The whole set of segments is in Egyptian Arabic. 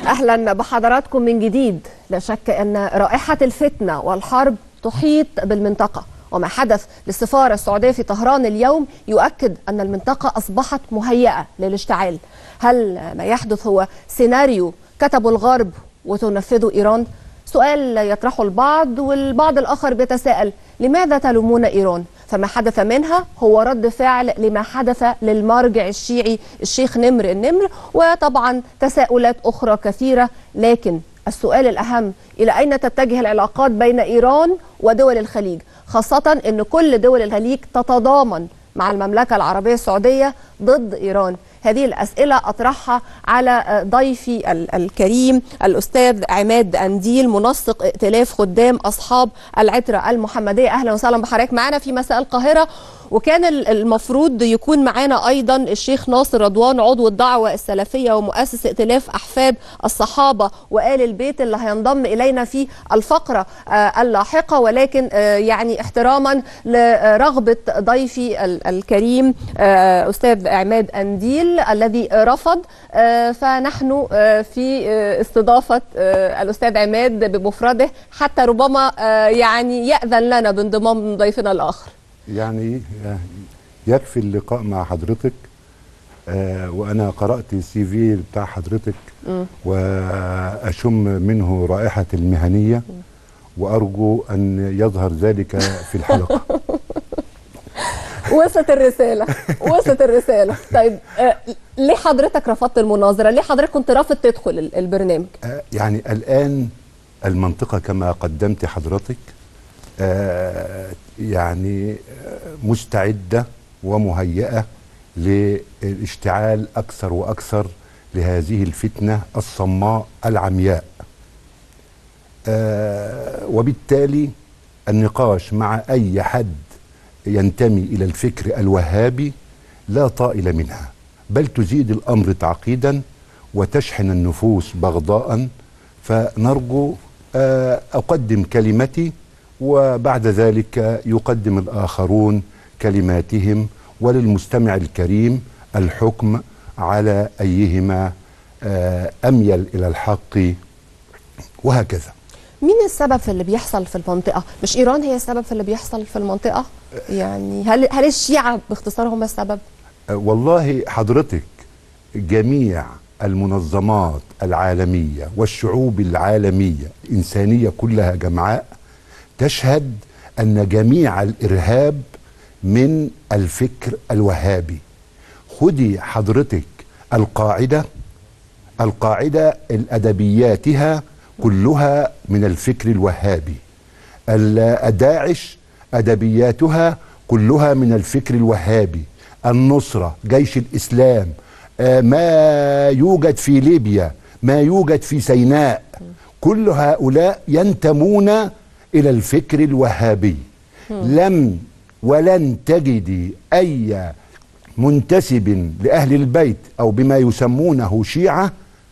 اهلا بحضراتكم من جديد لا شك ان رائحه الفتنه والحرب تحيط بالمنطقه وما حدث للسفاره السعوديه في طهران اليوم يؤكد ان المنطقه اصبحت مهيئه للاشتعال هل ما يحدث هو سيناريو كتبه الغرب وتنفذه ايران سؤال يطرحه البعض والبعض الاخر بيتساءل لماذا تلومون ايران فما حدث منها هو رد فعل لما حدث للمرجع الشيعي الشيخ نمر النمر وطبعا تساؤلات اخرى كثيره لكن السؤال الاهم الى اين تتجه العلاقات بين ايران ودول الخليج خاصه ان كل دول الخليج تتضامن مع المملكه العربيه السعوديه ضد ايران هذه الأسئلة أطرحها على ضيفي الكريم الأستاذ عماد أنديل منسق ائتلاف خدام أصحاب العترة المحمدية أهلا وسهلا بحضرتك معنا في مساء القاهرة وكان المفروض يكون معانا ايضا الشيخ ناصر رضوان عضو الدعوه السلفيه ومؤسس ائتلاف احفاد الصحابه وال البيت اللي هينضم الينا في الفقره اللاحقه ولكن يعني احتراما لرغبه ضيفي الكريم استاذ عماد انديل الذي رفض فنحن في استضافه الاستاذ عماد بمفرده حتى ربما يعني ياذن لنا بانضمام ضيفنا الاخر يعني يكفي اللقاء مع حضرتك آه وانا قرات السي في بتاع حضرتك م. واشم منه رائحه المهنيه م. وارجو ان يظهر ذلك في الحلقه وصلت الرساله وصلت الرساله طيب آه ليه حضرتك رفضت المناظره ليه حضرتك كنت رافض تدخل البرنامج آه يعني الان المنطقه كما قدمت حضرتك آه يعني مستعدة ومهيئة للاشتعال أكثر وأكثر لهذه الفتنة الصماء العمياء آه وبالتالي النقاش مع أي حد ينتمي إلى الفكر الوهابي لا طائل منها بل تزيد الأمر تعقيدا وتشحن النفوس بغضاء فنرجو آه أقدم كلمتي وبعد ذلك يقدم الآخرون كلماتهم وللمستمع الكريم الحكم على أيهما أميل إلى الحق وهكذا مين السبب في اللي بيحصل في المنطقة؟ مش إيران هي السبب في اللي بيحصل في المنطقة؟ يعني هل هل الشيعة باختصار هم السبب؟ والله حضرتك جميع المنظمات العالمية والشعوب العالمية الإنسانية كلها جمعاء تشهد ان جميع الارهاب من الفكر الوهابي خدي حضرتك القاعده القاعده الادبياتها كلها من الفكر الوهابي الداعش ادبياتها كلها من الفكر الوهابي النصره جيش الاسلام ما يوجد في ليبيا ما يوجد في سيناء كل هؤلاء ينتمون الى الفكر الوهابي لم ولن تجدي اي منتسب لاهل البيت او بما يسمونه شيعه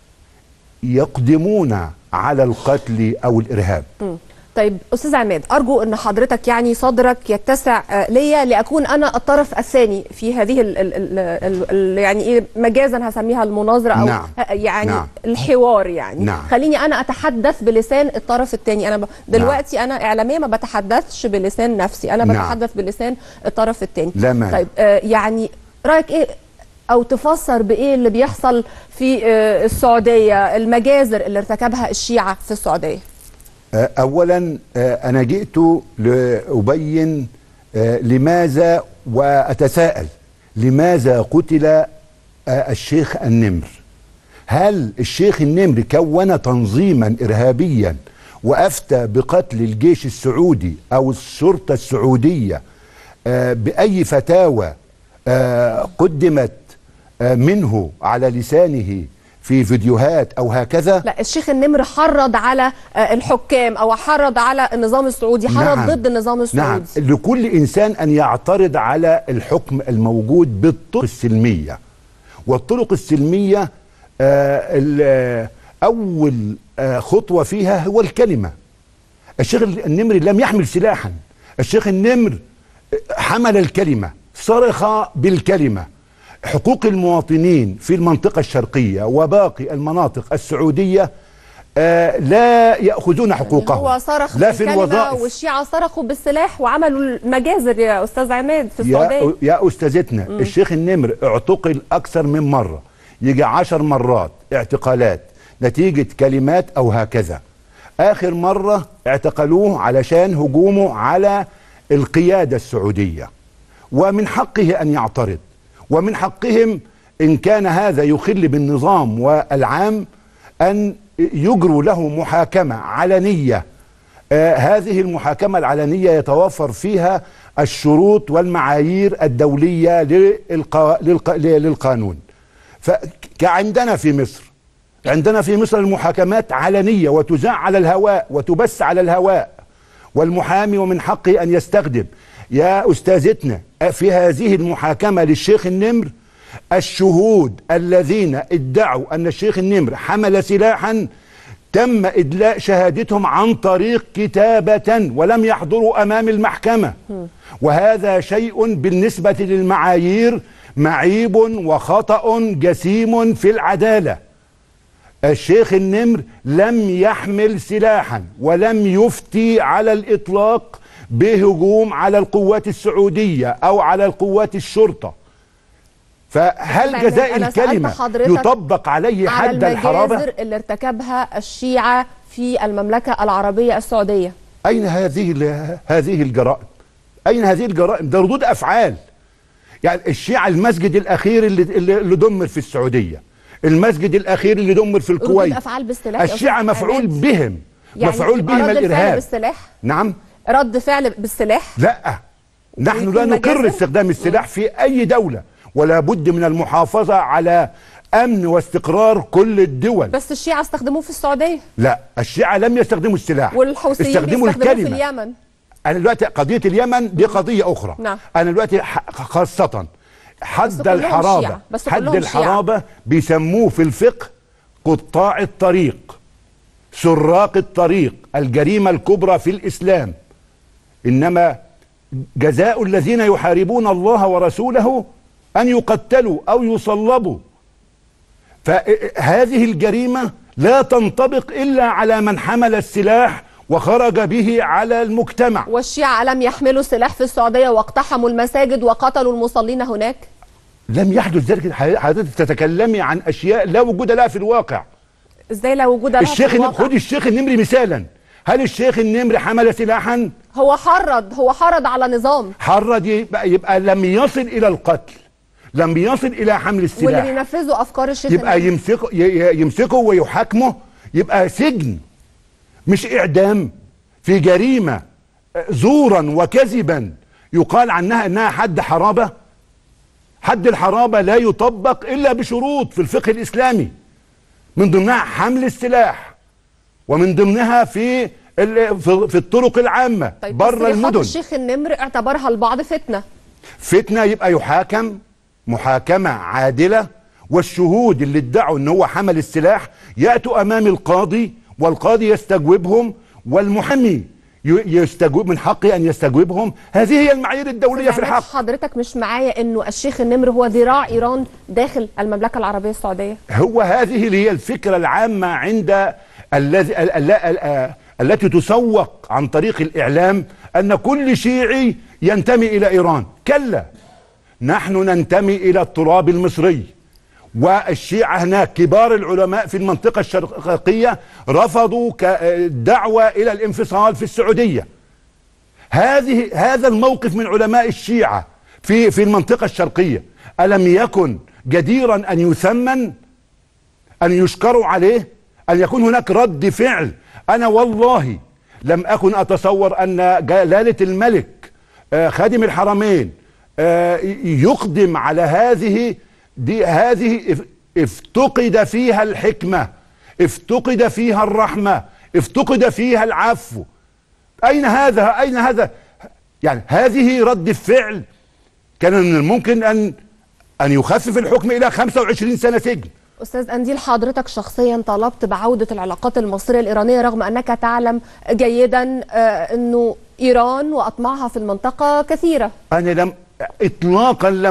يقدمون على القتل او الارهاب م. طيب استاذ عماد ارجو ان حضرتك يعني صدرك يتسع ليا لاكون انا الطرف الثاني في هذه ال ال ال ال يعني ايه مجازا هسميها المناظره او نعم. يعني نعم. الحوار يعني نعم. خليني انا اتحدث بلسان الطرف الثاني انا ب... دلوقتي نعم. انا اعلاميه ما بتحدثش بلسان نفسي انا نعم. بتحدث بلسان الطرف الثاني لا مانع. طيب آه يعني رايك ايه او تفسر بايه اللي بيحصل في آه السعوديه المجازر اللي ارتكبها الشيعه في السعوديه اولا انا جئت لابين لماذا واتساءل لماذا قتل الشيخ النمر هل الشيخ النمر كون تنظيما ارهابيا وافتى بقتل الجيش السعودي او الشرطه السعوديه باي فتاوى قدمت منه على لسانه في فيديوهات او هكذا لا الشيخ النمر حرض على الحكام او حرض على النظام السعودي حرض نعم ضد النظام السعودي نعم لكل انسان ان يعترض على الحكم الموجود بالطرق السلميه والطرق السلميه آه اول آه خطوه فيها هو الكلمه الشيخ النمر لم يحمل سلاحا الشيخ النمر حمل الكلمه صرخ بالكلمه حقوق المواطنين في المنطقة الشرقية وباقي المناطق السعودية آه، لا يأخذون حقوقهم هو صرخ لا في بالكلمة الوظائف والشيعة صرخوا بالسلاح وعملوا المجازر يا أستاذ عماد في يا, السعودية يا أستاذتنا الشيخ النمر اعتقل أكثر من مرة يجي عشر مرات اعتقالات نتيجة كلمات أو هكذا آخر مرة اعتقلوه علشان هجومه على القيادة السعودية ومن حقه أن يعترض ومن حقهم إن كان هذا يخل بالنظام والعام أن يجروا له محاكمة علنية آه هذه المحاكمة العلنية يتوفر فيها الشروط والمعايير الدولية للقا... للق... للقانون فكعندنا في مصر عندنا في مصر المحاكمات علنية وتذاع على الهواء وتبث على الهواء والمحامي ومن حقه أن يستخدم يا أستاذتنا في هذه المحاكمة للشيخ النمر الشهود الذين ادعوا أن الشيخ النمر حمل سلاحا تم إدلاء شهادتهم عن طريق كتابة ولم يحضروا أمام المحكمة وهذا شيء بالنسبة للمعايير معيب وخطأ جسيم في العدالة الشيخ النمر لم يحمل سلاحا ولم يفتي على الإطلاق بهجوم على القوات السعودية أو على القوات الشرطة فهل أنا- جزاء أنا سألت الكلمة حضرتك يطبق عليه على حد الحرابة المجازر اللي ارتكبها الشيعة في المملكة العربية السعودية أين هذه ال- هذه الجرائم؟ أين هذه الجرائم؟ ده ردود أفعال. يعني الشيعة المسجد الأخير اللي اللي اللي دمر في السعودية، المسجد الأخير اللي دمر في ردود الكويت. أفعال بالسلاح يا الشيعة أستاذ مفعول عماد. بهم، يعني مفعول يبقى بهم رد الفعل الإرهاب. بالسلاح نعم؟ رد فعل بالسلاح لا نحن لا ويكون نقر مجازر؟ استخدام السلاح في أي دولة ولا بد من المحافظة على أمن واستقرار كل الدول. بس الشيعة استخدموه في السعودية لا الشيعة لم يستخدموا السلاح والحوثيين استخدموا بيستخدموه في الكلمة اليمن انا دلوقتي قضيه اليمن دي قضيه اخرى نعم. انا دلوقتي ح- خاصه حد كلهم الحرابه شيعة. بس حد كلهم الحرابه بيسموه في الفقه قطاع الطريق سراق الطريق الجريمه الكبرى في الاسلام انما جزاء الذين يحاربون الله ورسوله ان يقتلوا او يصلبوا فهذه الجريمه لا تنطبق الا على من حمل السلاح وخرج به على المجتمع والشيعة لم يحملوا سلاح في السعودية واقتحموا المساجد وقتلوا المصلين هناك لم يحدث ذلك حضرتك تتكلمي عن اشياء لا وجود لها في الواقع ازاي لا وجود لها في الشيخ النمر الواقع؟ خد الشيخ النمري مثالا هل الشيخ النمري حمل سلاحا هو حرض هو حرض على نظام حرض يبقى, يبقى لم يصل الى القتل لم يصل الى حمل واللي السلاح بينفذوا افكار الشيخ يبقى النبي. يمسكه ي- ي- يمسكه ويحاكمه يبقى سجن مش اعدام في جريمه زورا وكذبا يقال عنها انها حد حرابه حد الحرابه لا يطبق الا بشروط في الفقه الاسلامي من ضمنها حمل السلاح ومن ضمنها في ال- في في الطرق العامه طيب بره تصريحات المدن الشيخ النمر اعتبرها البعض فتنة فتنه يبقى يحاكم محاكمه عادله والشهود اللي ادعوا ان هو حمل السلاح ياتوا امام القاضي والقاضي يستجوبهم والمحامي ي- يستجوب من حقه ان يستجوبهم هذه هي المعايير الدوليه في يعني الحق حضرتك مش معايا انه الشيخ النمر هو ذراع ايران داخل المملكة العربية السعودية هو هذه اللي هي الفكره العامه عند الذي ال- ال- ال- آه، التي تسوق عن طريق الاعلام ان كل شيعي ينتمي الى ايران كلا نحن ننتمي الى التراب المصري والشيعة هناك كبار العلماء في المنطقة الشرقية رفضوا ك- دعوة إلى الانفصال في السعودية هذه هذا الموقف من علماء الشيعة في في المنطقة الشرقية ألم يكن جديرا أن يثمن أن يشكروا عليه أن يكون هناك رد فعل أنا والله لم أكن أتصور أن جلالة الملك آه، خادم الحرمين آه، يقدم على هذه دي هذه اف- افتقد فيها الحكمة افتقد فيها الرحمة افتقد فيها العفو أين هذا أين هذا يعني هذه رد الفعل كان من الممكن أن أن يخفف الحكم إلى 25 سنة سجن استاذ انديل حضرتك شخصيا طلبت بعودة العلاقات المصرية الايرانية رغم انك تعلم جيدا آه، انه ايران واطماعها في المنطقة كثيرة انا لم اطلاقا لم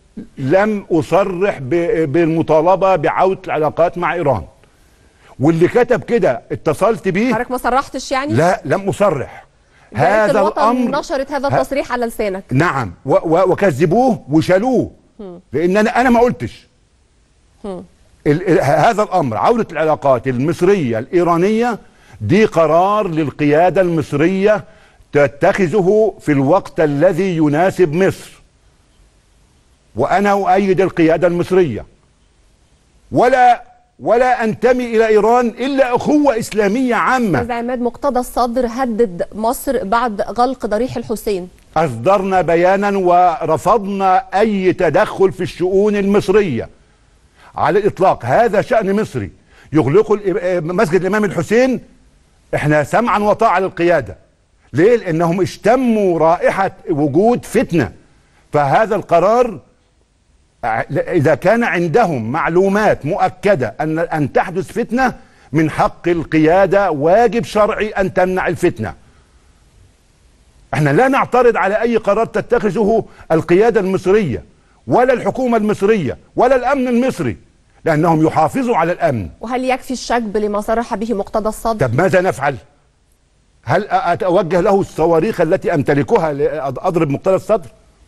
لم اصرح ب- بالمطالبه بعوده العلاقات مع ايران واللي كتب كده اتصلت بيه حضرتك ما صرحتش يعني لا لم اصرح جريدة هذا الوطن الامر نشرت هذا ه- التصريح على لسانك نعم و و وكذبوه وشالوه لان انا انا ما قلتش ال ال هذا الامر عوده العلاقات المصريه الايرانيه دي قرار للقياده المصريه تتخذه في الوقت الذي يناسب مصر وانا اؤيد القياده المصريه ولا ولا انتمي الى ايران الا اخوه اسلاميه عامه استاذ عماد مقتدى الصدر هدد مصر بعد غلق ضريح الحسين أصدرنا بيانا ورفضنا أي تدخل في الشؤون المصرية على الإطلاق هذا شأن مصري يغلقوا الإم- مسجد الإمام الحسين إحنا سمعا وطاعة للقيادة ليه؟ لأنهم اشتموا رائحة وجود فتنة فهذا القرار ع- إذا كان عندهم معلومات مؤكدة أن أن تحدث فتنة من حق القيادة واجب شرعي أن تمنع الفتنة احنا لا نعترض على اي قرار تتخذه القيادة المصرية ولا الحكومة المصرية ولا الامن المصري لانهم يحافظوا على الامن وهل يكفي الشجب لما صرح به مقتدى الصدر طب ماذا نفعل هل أ- اتوجه له الصواريخ التي امتلكها لاضرب مقتدى الصدر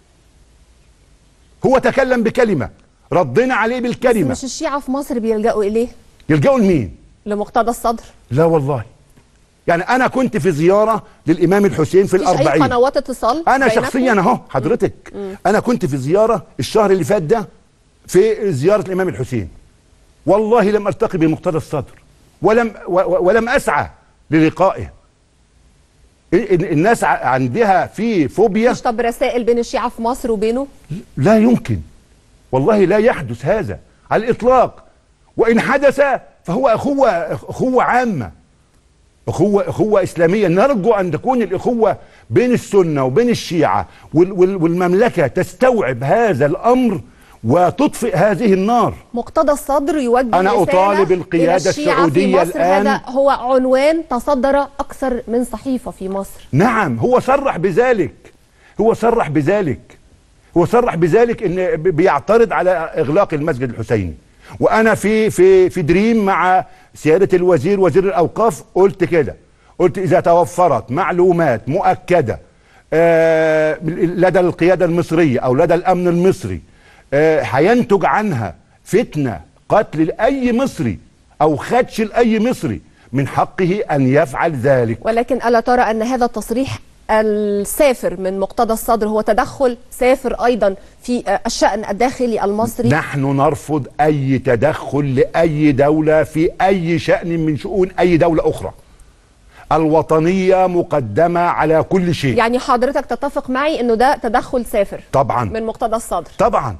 هو تكلم بكلمة ردنا عليه بالكلمة مش الشيعة في مصر بيلجأوا إليه يلجأوا لمين لمقتدى الصدر لا والله يعني انا كنت في زيارة للامام الحسين في مفيش أي الاربعين قنوات اتصال انا بينكم؟ شخصيا اهو حضرتك انا كنت في زياره الشهر اللي فات ده في زياره الامام الحسين والله لم التقي بمقتدى الصدر ولم و- و- ولم اسعى للقائه ال- ال- الناس ع- عندها في فوبيا مفيش طب رسائل بين الشيعة في مصر وبينه لا يمكن والله لا يحدث هذا على الاطلاق وان حدث فهو اخوه اخوه عامه اخوه اخوه اسلاميه نرجو ان تكون الاخوه بين السنه وبين الشيعه وال- وال- والمملكه تستوعب هذا الامر وتطفئ هذه النار مقتدى الصدر يوجه أنا رسالة أطالب إلى القيادة الشيعة السعودية في مصر الآن. هذا هو عنوان تصدر أكثر من صحيفة في مصر نعم هو صرح بذلك هو صرح بذلك هو صرح بذلك ان ب- بيعترض على اغلاق المسجد الحسيني وانا في في في دريم مع سياده الوزير وزير الاوقاف قلت كده قلت اذا توفرت معلومات مؤكده آه، لدى القياده المصريه او لدى الامن المصري آه، هينتج عنها فتنه قتل لاي مصري او خدش لاي مصري من حقه ان يفعل ذلك ولكن ألا ترى أن هذا التصريح السافر من مقتدى الصدر هو تدخل سافر أيضا في آه، الشأن الداخلي المصري نحن نرفض اي تدخل لاي دوله في اي شان من شؤون اي دوله اخرى الوطنيه مقدمه على كل شيء يعني حضرتك تتفق معي أنه ده تدخل سافر طبعا من مقتدى الصدر طبعا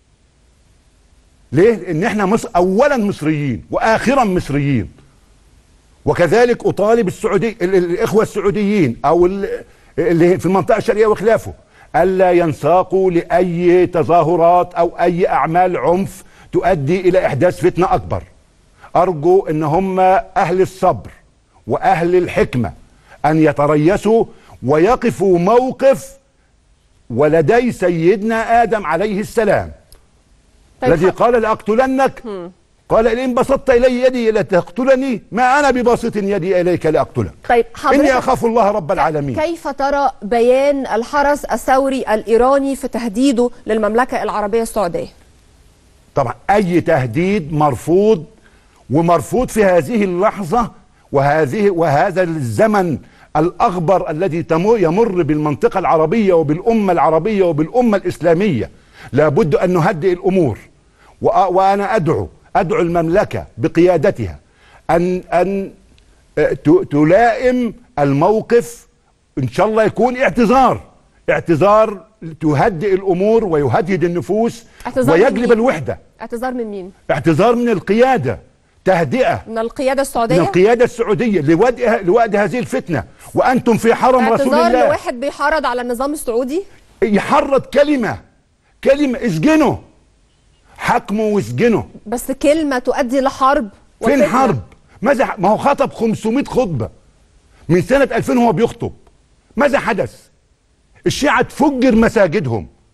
ليه لان احنا مصر اولا مصريين واخرا مصريين وكذلك اطالب السعودي ال- ال- الاخوه السعوديين او ال- اللي في المنطقه الشرقيه وخلافه الا ينساقوا لاي تظاهرات او اي اعمال عنف تؤدي الى احداث فتنه اكبر ارجو ان هم اهل الصبر واهل الحكمه ان يتريثوا ويقفوا موقف ولدي سيدنا ادم عليه السلام طيب الذي ح- قال لاقتلنك قال ان بسطت الي يدي لتقتلني ما انا بباسط يدي اليك لاقتلك طيب اني حضرتك اخاف الله رب العالمين كيف ترى بيان الحرس الثوري الإيراني في تهديده للمملكة العربية السعودية طبعا اي تهديد مرفوض ومرفوض في هذه اللحظه وهذه وهذا الزمن الاغبر الذي تمر يمر بالمنطقه العربيه وبالامه العربيه وبالامه الاسلاميه لابد ان نهدئ الامور وأ- وانا ادعو ادعو المملكه بقيادتها ان ان آه، ت- تلائم الموقف ان شاء الله يكون اعتذار اعتذار تهدئ الامور ويهدد النفوس اعتذار من ويجلب مين؟ الوحده اعتذار من مين؟ اعتذار من القياده تهدئه من القيادة من السعودية؟ القياده السعوديه لوجه لوقت هذه الفتنه وانتم في حرم رسول اعتذار الله لواحد بيحرض على النظام السعودي؟ يحرض كلمه كلمه اسجنه حكمه واسجنه بس كلمة تؤدي لحرب فين وفتنة. حرب ماذا ما هو خطب 500 خطبه من سنه 2000 هو بيخطب ماذا حدث الشيعة تفجر مساجدهم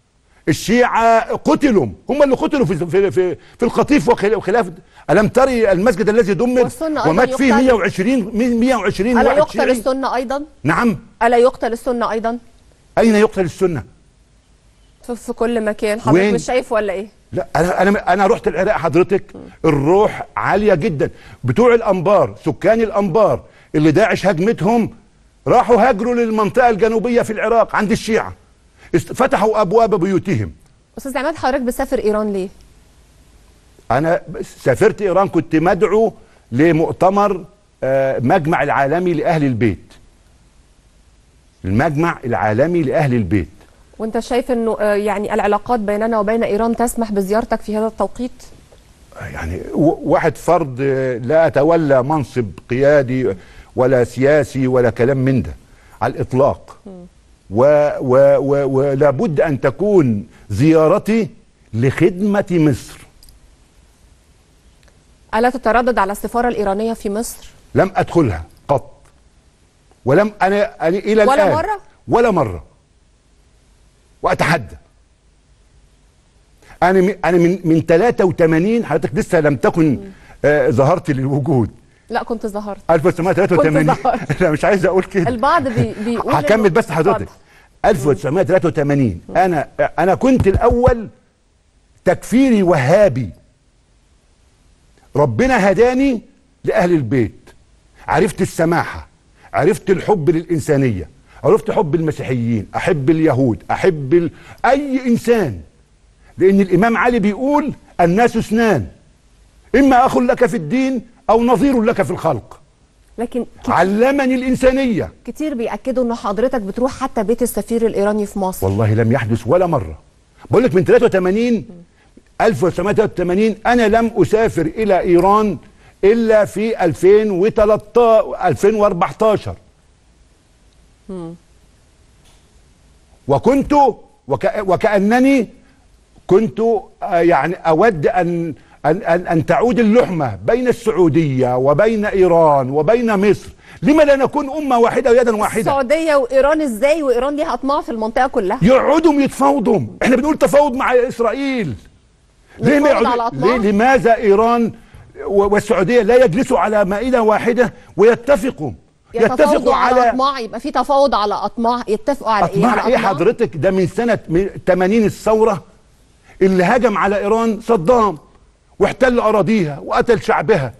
الشيعة قتلوا هم اللي قتلوا في في في, في القطيف وخل- وخلاف ألم تري المسجد الذي دمر والسنة أيضاً ومات فيه يقتل. 120 120 الا واحد يقتل شيعي السنه ايضا نعم الا يقتل السنه ايضا أين يقتل السنة؟ في, في كل مكان حضرتك وين؟ مش شايف ولا ايه لا انا انا انا رحت العراق حضرتك الروح عاليه جدا بتوع الانبار سكان الانبار اللي داعش هجمتهم راحوا هاجروا للمنطقه الجنوبيه في العراق عند الشيعه است- فتحوا ابواب بيوتهم استاذ عماد حضرتك بتسافر ايران ليه انا سافرت ايران كنت مدعو لمؤتمر آه، مجمع العالمي لاهل البيت المجمع العالمي لاهل البيت وانت شايف انه آه، يعني العلاقات بيننا وبين ايران تسمح بزيارتك في هذا التوقيت يعني و- واحد فرد آه، لا أتولى منصب قيادي ولا سياسي ولا كلام من ده على الإطلاق و و و ولابد أن تكون زيارتي لخدمة مصر الا تتردد على السفاره الايرانيه في مصر لم أدخلها قط ولم أنا, أنا إلى ولا الآن مرة؟ ولا مرة وأتحدى أنا من أنا من من 83 حضرتك لسه لم تكن آه ظهرت للوجود لا كنت ظهرت 1983 كنت ظهرت. لا مش عايز اقول كده البعض بي بيقول هكمل إنه- بس حضرتك اتفضل. 1983 انا انا كنت الاول تكفيري وهابي ربنا هداني لاهل البيت عرفت السماحه عرفت الحب للانسانيه عرفت حب المسيحيين احب اليهود احب ال... اي انسان لان الامام علي بيقول الناس اثنان اما اخ لك في الدين او نظير لك في الخلق لكن ك- علمني علمني الانسانيه كتير بياكدوا ان حضرتك بتروح حتى بيت السفير الايراني في مصر والله لم يحدث ولا مره بقول لك من 83 1983 انا لم اسافر الى ايران الا في 2013 2014 وكنت وك وكانني كنت آه، يعني اود ان ان ان, أن تعود اللحمه بين السعوديه وبين ايران وبين مصر لما لا نكون امه واحده ويدا واحده السعوديه وايران ازاي وايران ليها اطماع في المنطقه كلها يقعدوا يتفاوضوا احنا بنقول تفاوض مع اسرائيل ليه ما نتفاوض يقعدوا- على أطماع؟ ليه لماذا ايران و- والسعوديه لا يجلسوا على مائده واحده ويتفقوا يتفاوضوا على اطماع يبقى في تفاوض على اطماع يتفقوا على ايه اطماع على ايه أطماع؟ حضرتك ده من سنه من 80 الثوره اللي هجم على ايران صدام واحتل اراضيها وقتل شعبها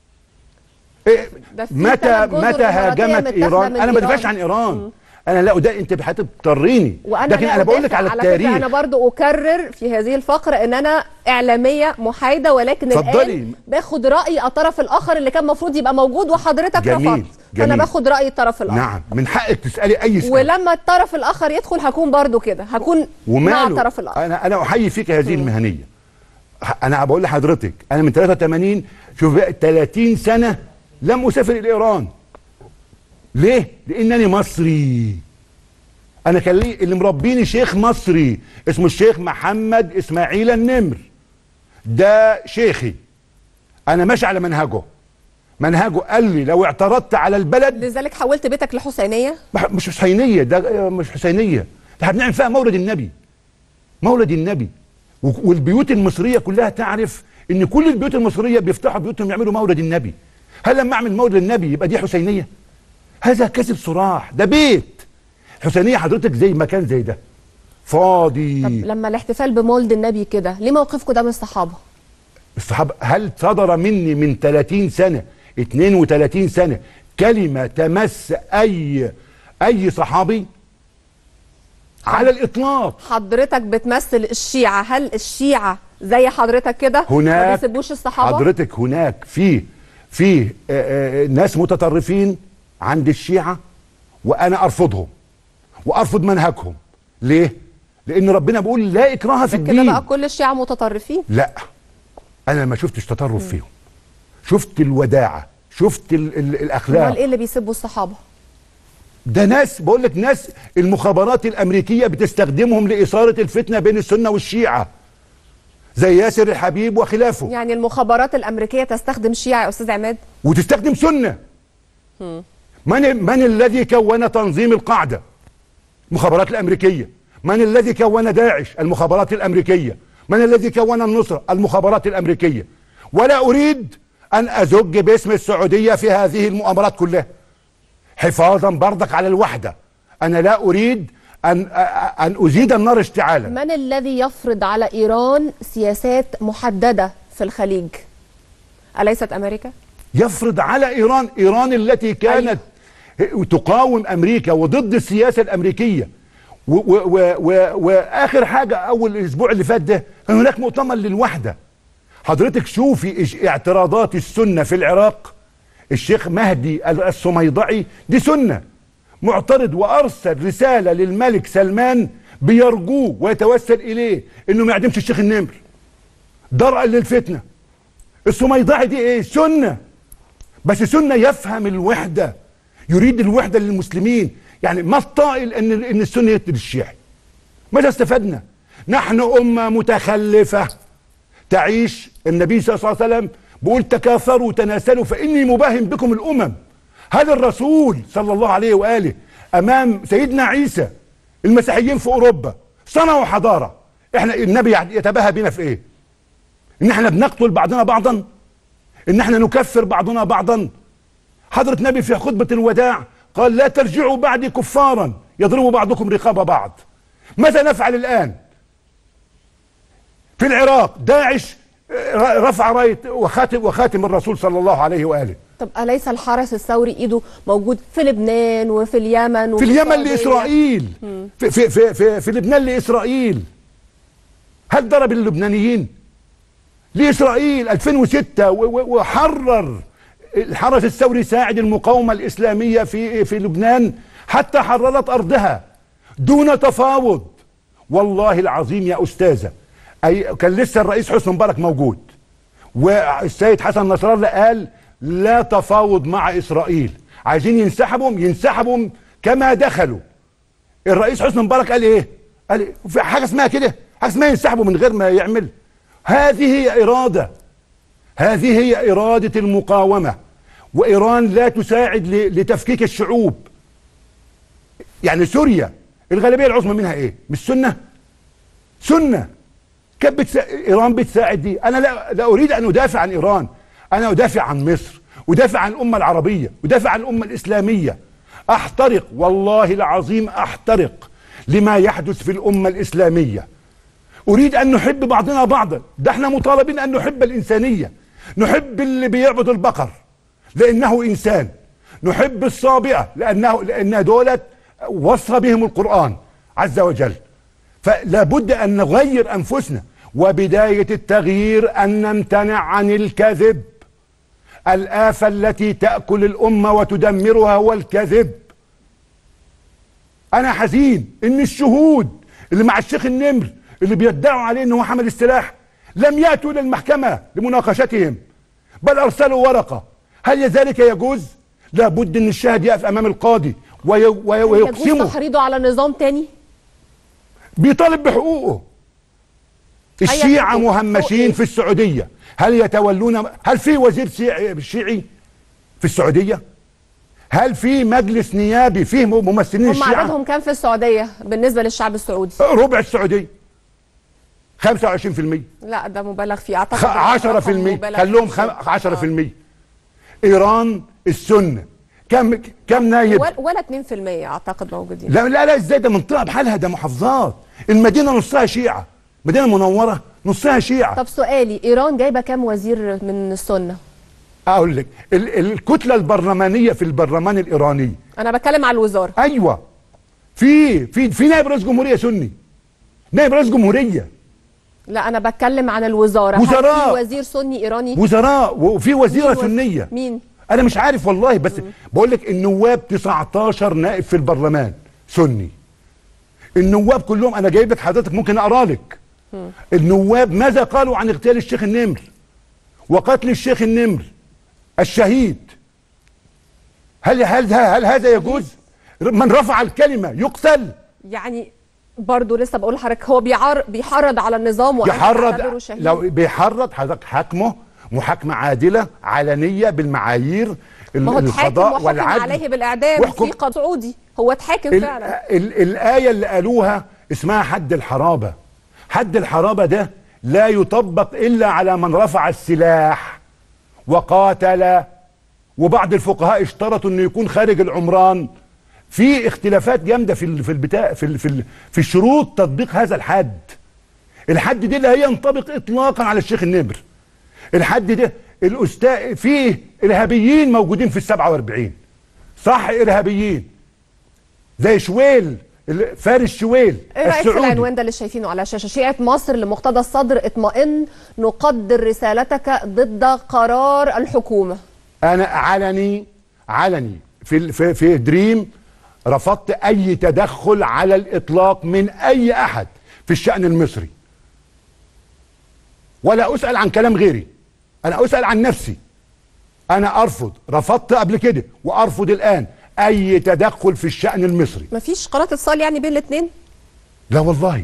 إيه ده في متى ثلاث جزر متى إماراتية هاجمت متاخدة ايران من انا ما إيران. بدافعش عن ايران انا لا ده انت هتضطريني وانا لكن لا انا بقول لك أدافع على فكرة التاريخ انا برضو اكرر في هذه الفقره ان انا اعلاميه محايده ولكن اتفضلي. الان باخد راي الطرف الاخر اللي كان المفروض يبقى موجود وحضرتك جميل، رفضت فانا جميل. باخد راي الطرف الاخر نعم من حقك تسالي اي سؤال ولما الطرف الاخر يدخل هكون برضو كده هكون مع وماله الطرف الاخر انا انا احيي فيك هذه المهنيه ح- انا بقول لحضرتك انا من 83 شوف بقى 30 سنه لم اسافر الى ايران ليه لانني مصري انا كان لي اللي مربيني شيخ مصري اسمه الشيخ محمد اسماعيل النمر ده شيخي انا ماشي على منهجه منهجه قال لي لو اعترضت على البلد لذلك حولت بيتك لحسينيه مح- مش حسينيه ده مش حسينيه ده احنا بنعمل فيها مولد النبي مولد النبي و- والبيوت المصريه كلها تعرف ان كل البيوت المصريه بيفتحوا بيوتهم يعملوا مولد النبي هل لما اعمل مولد النبي يبقى دي حسينيه هذا كذب صراح ده بيت حسينيه حضرتك زي مكان زي ده فاضي طب لما الاحتفال بمولد النبي كده ليه موقفكم ده من الصحابه الصحابة هل صدر مني من 30 سنة 32 سنة كلمة تمس أي أي صحابي على الإطلاق حضرتك بتمثل الشيعه هل الشيعه زي حضرتك كده ما هناك بيسيبوش الصحابه حضرتك هناك في في آه، آه، ناس متطرفين عند الشيعة وأنا أرفضهم وأرفض منهجهم ليه؟ لأن ربنا بيقول لا إكراه في كده الدين بقى كل الشيعه متطرفين لا انا ما شفتش تطرف فيهم شفت الوداعه شفت ال ال الاخلاق امال ايه اللي بيسبوا الصحابه ده ناس بقول لك ناس المخابرات الامريكيه بتستخدمهم لاثاره الفتنه بين السنه والشيعه زي ياسر الحبيب وخلافه يعني المخابرات الامريكيه تستخدم شيعه يا استاذ عماد وتستخدم سنه من من الذي كون تنظيم القاعده المخابرات الامريكيه من الذي كون داعش المخابرات الامريكيه من الذي كون النصره المخابرات الامريكيه ولا اريد ان ازج باسم السعوديه في هذه المؤامرات كلها حفاظا برضك على الوحده انا لا اريد ان ان ازيد النار اشتعالا من الذي يفرض على ايران سياسات محدده في الخليج اليست امريكا يفرض على ايران ايران التي كانت تقاوم امريكا وضد السياسه الامريكيه و و و و واخر حاجه اول الاسبوع اللي فات ده كان هناك مؤتمر للوحده حضرتك شوفي إش- اعتراضات السنه في العراق الشيخ مهدي ال- الصميضعي دي سنه معترض وارسل رساله للملك سلمان بيرجوه ويتوسل اليه انه ما يعدمش الشيخ النمر درءا للفتنه الصميضعي دي ايه سنه بس سنه يفهم الوحده يريد الوحده للمسلمين يعني ما الطائل ان ان السنه يقتل الشيعي ماذا استفدنا نحن امه متخلفه تعيش النبي صلى الله عليه وسلم بيقول تكاثروا تناسلوا فاني مباهم بكم الامم هل الرسول صلى الله عليه واله امام سيدنا عيسى المسيحيين في اوروبا صنعوا حضاره احنا النبي يتباهى بنا في ايه ان احنا بنقتل بعضنا بعضا ان احنا نكفر بعضنا بعضا حضرة النبي في خطبة الوداع قال لا ترجعوا بعدي كفارا يضرب بعضكم رقاب بعض ماذا نفعل الآن في العراق داعش آه، رفع راية وخاتم وخاتم الرسول صلى الله عليه وآله طب اليس الحرس الثوري ايده موجود في لبنان وفي اليمن في وفي اليمن السعودية؟ لإسرائيل في, في, في, في, في لبنان لإسرائيل هل ضرب اللبنانيين لإسرائيل 2006 و- و- وحرر الحرس الثوري ساعد المقاومة الإسلامية في في لبنان حتى حررت أرضها دون تفاوض والله العظيم يا أستاذة أي كان لسه الرئيس حسني مبارك موجود والسيد حسن نصر الله قال لا تفاوض مع إسرائيل عايزين ينسحبهم ينسحبهم كما دخلوا الرئيس حسني مبارك قال ايه قال إيه؟ في حاجه اسمها كده حاجه اسمها ينسحبوا من غير ما يعمل هذه هي اراده هذه هي اراده المقاومه وايران لا تساعد ل- لتفكيك الشعوب يعني سوريا الغالبيه العظمى منها ايه مش سنه سنه كانت بتسا... ايران بتساعد دي انا لا, لا اريد ان ادافع عن ايران انا ادافع عن مصر ادافع عن الامه العربيه ادافع عن الامه الاسلاميه احترق والله العظيم احترق لما يحدث في الامه الاسلاميه اريد ان نحب بعضنا بعضا ده احنا مطالبين ان نحب الانسانيه نحب اللي بيعبد البقر لانه انسان نحب الصابئه لانه لان دولت وصى بهم القران عز وجل فلا بد ان نغير انفسنا وبدايه التغيير ان نمتنع عن الكذب الافه التي تاكل الامه وتدمرها هو الكذب انا حزين ان الشهود اللي مع الشيخ النمر اللي بيدعوا عليه ان هو حمل السلاح لم ياتوا الى المحكمه لمناقشتهم بل ارسلوا ورقه هل ذلك يجوز لابد ان الشاهد يقف امام القاضي وي- وي- يجوز ويقسمه تحريضه على نظام تاني بيطالب بحقوقه الشيعة حقوق؟ مهمشين حقوق في السعودية هل يتولون هل في وزير شيعي, شيعي في السعودية هل في مجلس نيابي فيه ممثلين هم الشيعة عددهم كام في السعوديه بالنسبه للشعب السعودي ربع السعودية 25% لا ده مبالغ فيه اعتقد خ- ده 10% رقم مبالغ خلوهم فيه. خم- 10% ايران السنة كم كم نايب ولا- ولا 2% اعتقد موجودين لا لا لا ازاي ده منطقة بحالها ده محافظات المدينة نصها شيعة مدينة منورة نصها شيعة طب سؤالي ايران جايبه كام وزير من السنه اقول لك ال- الكتله البرلمانيه في البرلمان الايراني انا بتكلم على الوزاره ايوه في في في نائب رئيس جمهوريه سني نائب رئيس جمهوريه لا انا بتكلم عن الوزاره هل وزراء. في وزير سني ايراني وزراء وفي وزيره مين وز- سنيه مين انا مش عارف والله بس بقول لك النواب 19 نائب في البرلمان سني النواب كلهم انا جايب لك حضرتك ممكن اقرا لك النواب ماذا قالوا عن اغتيال الشيخ النمر وقتل الشيخ النمر الشهيد هل هل هل هذا يجوز من رفع الكلمه يقتل يعني برضه لسه بقول لحضرتك هو بيعار بيحرض على النظام وأنت تعتبره يحرض شهيد. لو بيحرض حضرتك حاكمه محاكمه عادله علنيه بالمعايير ما هو اتحاكم القضاء وحكم والعدل عليه بالاعدام واحكم- في قضاء سعودي هو اتحاكم ال- فعلا ال- الآية اللي قالوها اسمها حد الحرابه حد الحرابه ده لا يطبق الا على من رفع السلاح وقاتل وبعض الفقهاء اشترطوا انه يكون خارج العمران في اختلافات جامده في ال- في البتاع في ال- في ال- في الشروط تطبيق هذا الحد الحد ده لا ينطبق اطلاقا على الشيخ النمر الحد ده الاستاذ فيه ارهابيين موجودين في ال 47 صح ارهابيين زي شويل ال- فارس شويل ايه رايك في السعودي العنوان ده اللي شايفينه على الشاشه شيعه مصر لمقتدى الصدر اطمئن نقدر رسالتك ضد قرار الحكومه انا علني علني في ال- في, في دريم رفضت اي تدخل على الاطلاق من اي احد في الشان المصري ولا اسال عن كلام غيري انا اسال عن نفسي انا ارفض رفضت قبل كده وارفض الان اي تدخل في الشان المصري مفيش قناه اتصال يعني بين الاثنين لا والله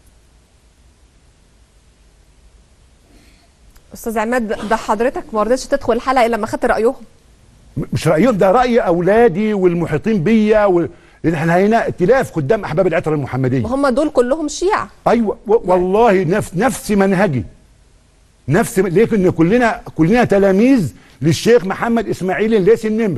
استاذ عماد ده حضرتك ما رضيتش تدخل الحلقه الا لما خدت رايهم م- مش رايهم ده راي اولادي والمحيطين بيا و... لان احنا هنا ائتلاف قدام احباب العطر المحمديه ما هم دول كلهم شيعه ايوه و- والله نفس نفس منهجي نفس لكن كلنا كلنا تلاميذ للشيخ محمد اسماعيل الليثي النمر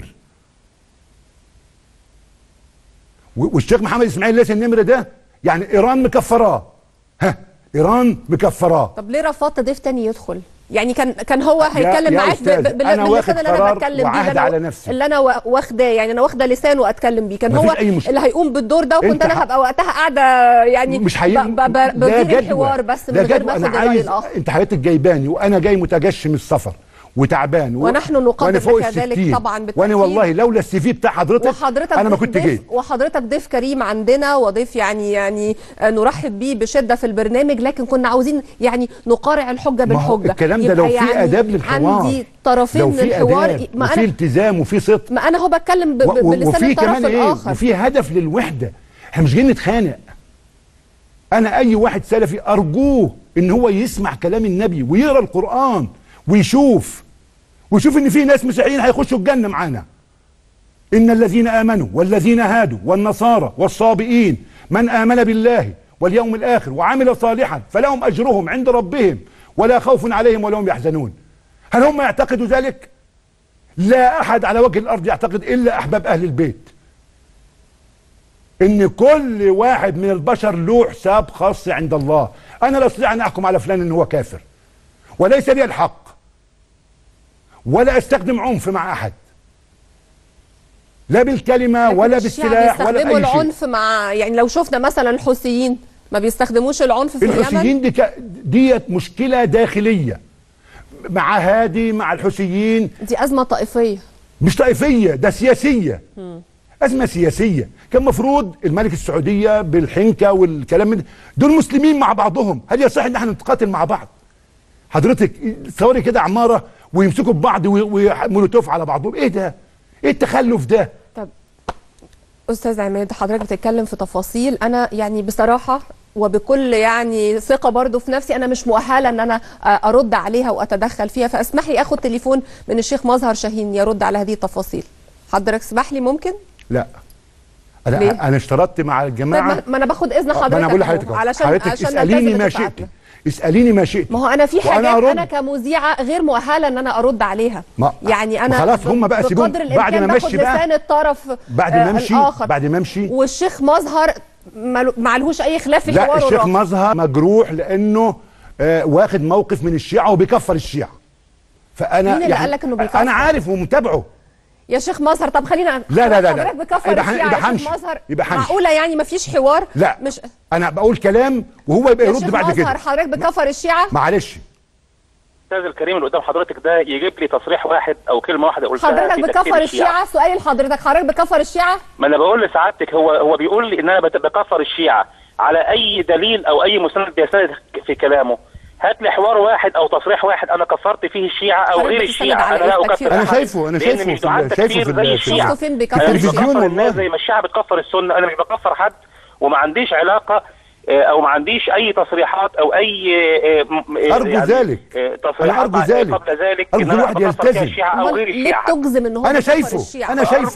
و- والشيخ محمد اسماعيل الليثي النمر ده يعني ايران مكفراه ها ايران مكفراه طب ليه رفضت ضيف تاني يدخل يعني كان كان هو هيتكلم يا معاك أستاذ، ب- ب- بال- أنا واخد باللسان اللي انا قرار بتكلم بيه وعهد اللي أنا- على نفسي. اللي انا وا- واخداه يعني انا واخده لسان واتكلم بيه كان مفيش هو أي مشكلة. اللي هيقوم بالدور ده وكنت أنت انا ح- هبقى وقتها قاعده يعني مش هي... ب- ب- ب- ده بدير جدوى. الحوار بس من ده غير جدوى. ما أنا اخد الراي عايز الاخر انت حضرتك جايباني وانا جاي متجشم السفر وتعبان و- ونحن نقدر وأنا فوق لك ذلك الستين. طبعاً وانا بالتأكيد. والله لولا السي في بتاع حضرتك وحضرتك انا ما ضيف- كنت ضيف- جيت وحضرتك ضيف كريم عندنا وضيف يعني يعني آه، نرحب بيه بشده في البرنامج لكن كنا عاوزين يعني نقارع الحجه ما هو بالحجه الكلام ده يبقى لو في يعني اداب للحوار عندي طرفين لو من في الحوار اداب ما وفي انا التزام وفي صدق ما انا هو بتكلم ب- ب- و- و- بلسان وفي الطرف كمان ايه الاخر وفي هدف للوحده احنا مش جايين نتخانق انا اي واحد سلفي ارجوه ان هو يسمع كلام النبي ويقرا القران ويشوف ويشوف ان في ناس مسيحيين هيخشوا الجنه معانا ان الذين امنوا والذين هادوا والنصارى والصابئين من امن بالله واليوم الاخر وعمل صالحا فلهم اجرهم عند ربهم ولا خوف عليهم ولا هم يحزنون هل هم يعتقدوا ذلك لا احد على وجه الارض يعتقد الا احباب اهل البيت ان كل واحد من البشر له حساب خاص عند الله انا لا استطيع ان احكم على فلان ان هو كافر وليس لي الحق ولا استخدم عنف مع احد لا بالكلمه لكن ولا الشيعة بالسلاح ولا بيستخدموا باي شيء العنف مع يعني لو شفنا مثلا الحوثيين ما بيستخدموش العنف في اليمن الحوثيين دي ك- ديت مشكله داخليه مع هادي مع الحوثيين دي ازمه طائفيه مش طائفيه ده سياسيه ازمه سياسيه كان مفروض الملك السعوديه بالحنكه والكلام من ده دول مسلمين مع بعضهم هل يصح ان احنا نتقاتل مع بعض حضرتك تصوري كده عماره ويمسكوا ببعض وي- ومولوتوف على بعضهم ايه ده ايه التخلف ده طب استاذ عماد حضرتك بتتكلم في تفاصيل انا يعني بصراحه وبكل يعني ثقه برضو في نفسي انا مش مؤهله ان انا ارد عليها واتدخل فيها فاسمح لي اخد تليفون من الشيخ مظهر شاهين يرد على هذه التفاصيل حضرتك اسمح لي ممكن لا انا ليه؟ انا اشترطت مع طيب الجماعه ما ما انا باخد اذن آه، ما حضرتك انا بقول أهو، لحضرتك أهو. علشان حضرتك عشان اساليني نلتزم ما بساعتنا. شئت اساليني ما شئت ما هو انا في وأنا حاجات أرد. انا كمذيعه غير مؤهله ان انا ارد عليها ما- يعني انا ما خلاص هم بقى سيبهم. بقدر بعد ما الامكان باخد أمشي بقى. لسان الطرف بعد آه، ما امشي الآخر. بعد ما امشي والشيخ مظهر مالو- معلهوش اي خلاف في لا حواره الشيخ الراقي. مظهر مجروح لانه آه واخد موقف من الشيعه وبيكفر الشيعه فانا مين اللي قال لك إنه بيكفر؟ انا عارف ومتابعه يا شيخ مظهر طب خلينا لا، لا، لا، لا. حضرتك بكفر يبقى ح- الشيعة يبقى يا شيخ همشي. مظهر يبقى همشي. معقوله يعني مفيش حوار لا مش انا بقول كلام وهو يبقى يا يرد شيخ بعد كده مظهر حضرتك بكفر الشيعة معلش الاستاذ الكريم اللي قدام حضرتك ده يجيب لي تصريح واحد او كلمه واحده قلتها حضرتك في تكفير بكفر الشيعة سؤالي لحضرتك حضرتك بكفر الشيعة ما انا بقول لسعادتك هو هو بيقول لي ان انا بت- بكفر الشيعه على اي دليل او اي مستند بيستند في كلامه هات لي حوار واحد او تصريح واحد انا كفرت فيه الشيعه او حضرتك غير بتستند الشيعه على انا إيه لا التكفير؟ اكفر أنا أحد، شايفه- أنا لأن شايفه مش في دعاة ال- شايفه تكفير في زي ال- الشيعه شفته فين بيكفر انا مش التلفزيون بكفر الناس والله. زي ما الشيعه بتكفر السنه انا مش بكفر حد وما عنديش علاقه آه، او ما عنديش اي تصريحات او اي آه، م- آه، أرجو ذلك. آه، تصريحات أنا أرجو عن- ذلك. قبل ذلك أرجو ان انا الواحد بكفر فيها يلتزم. الشيعه او أمال غير ليه الشيعه بتجزم ان هو أنا بيكفر شايفه. الشيعة؟ أنا شايفه.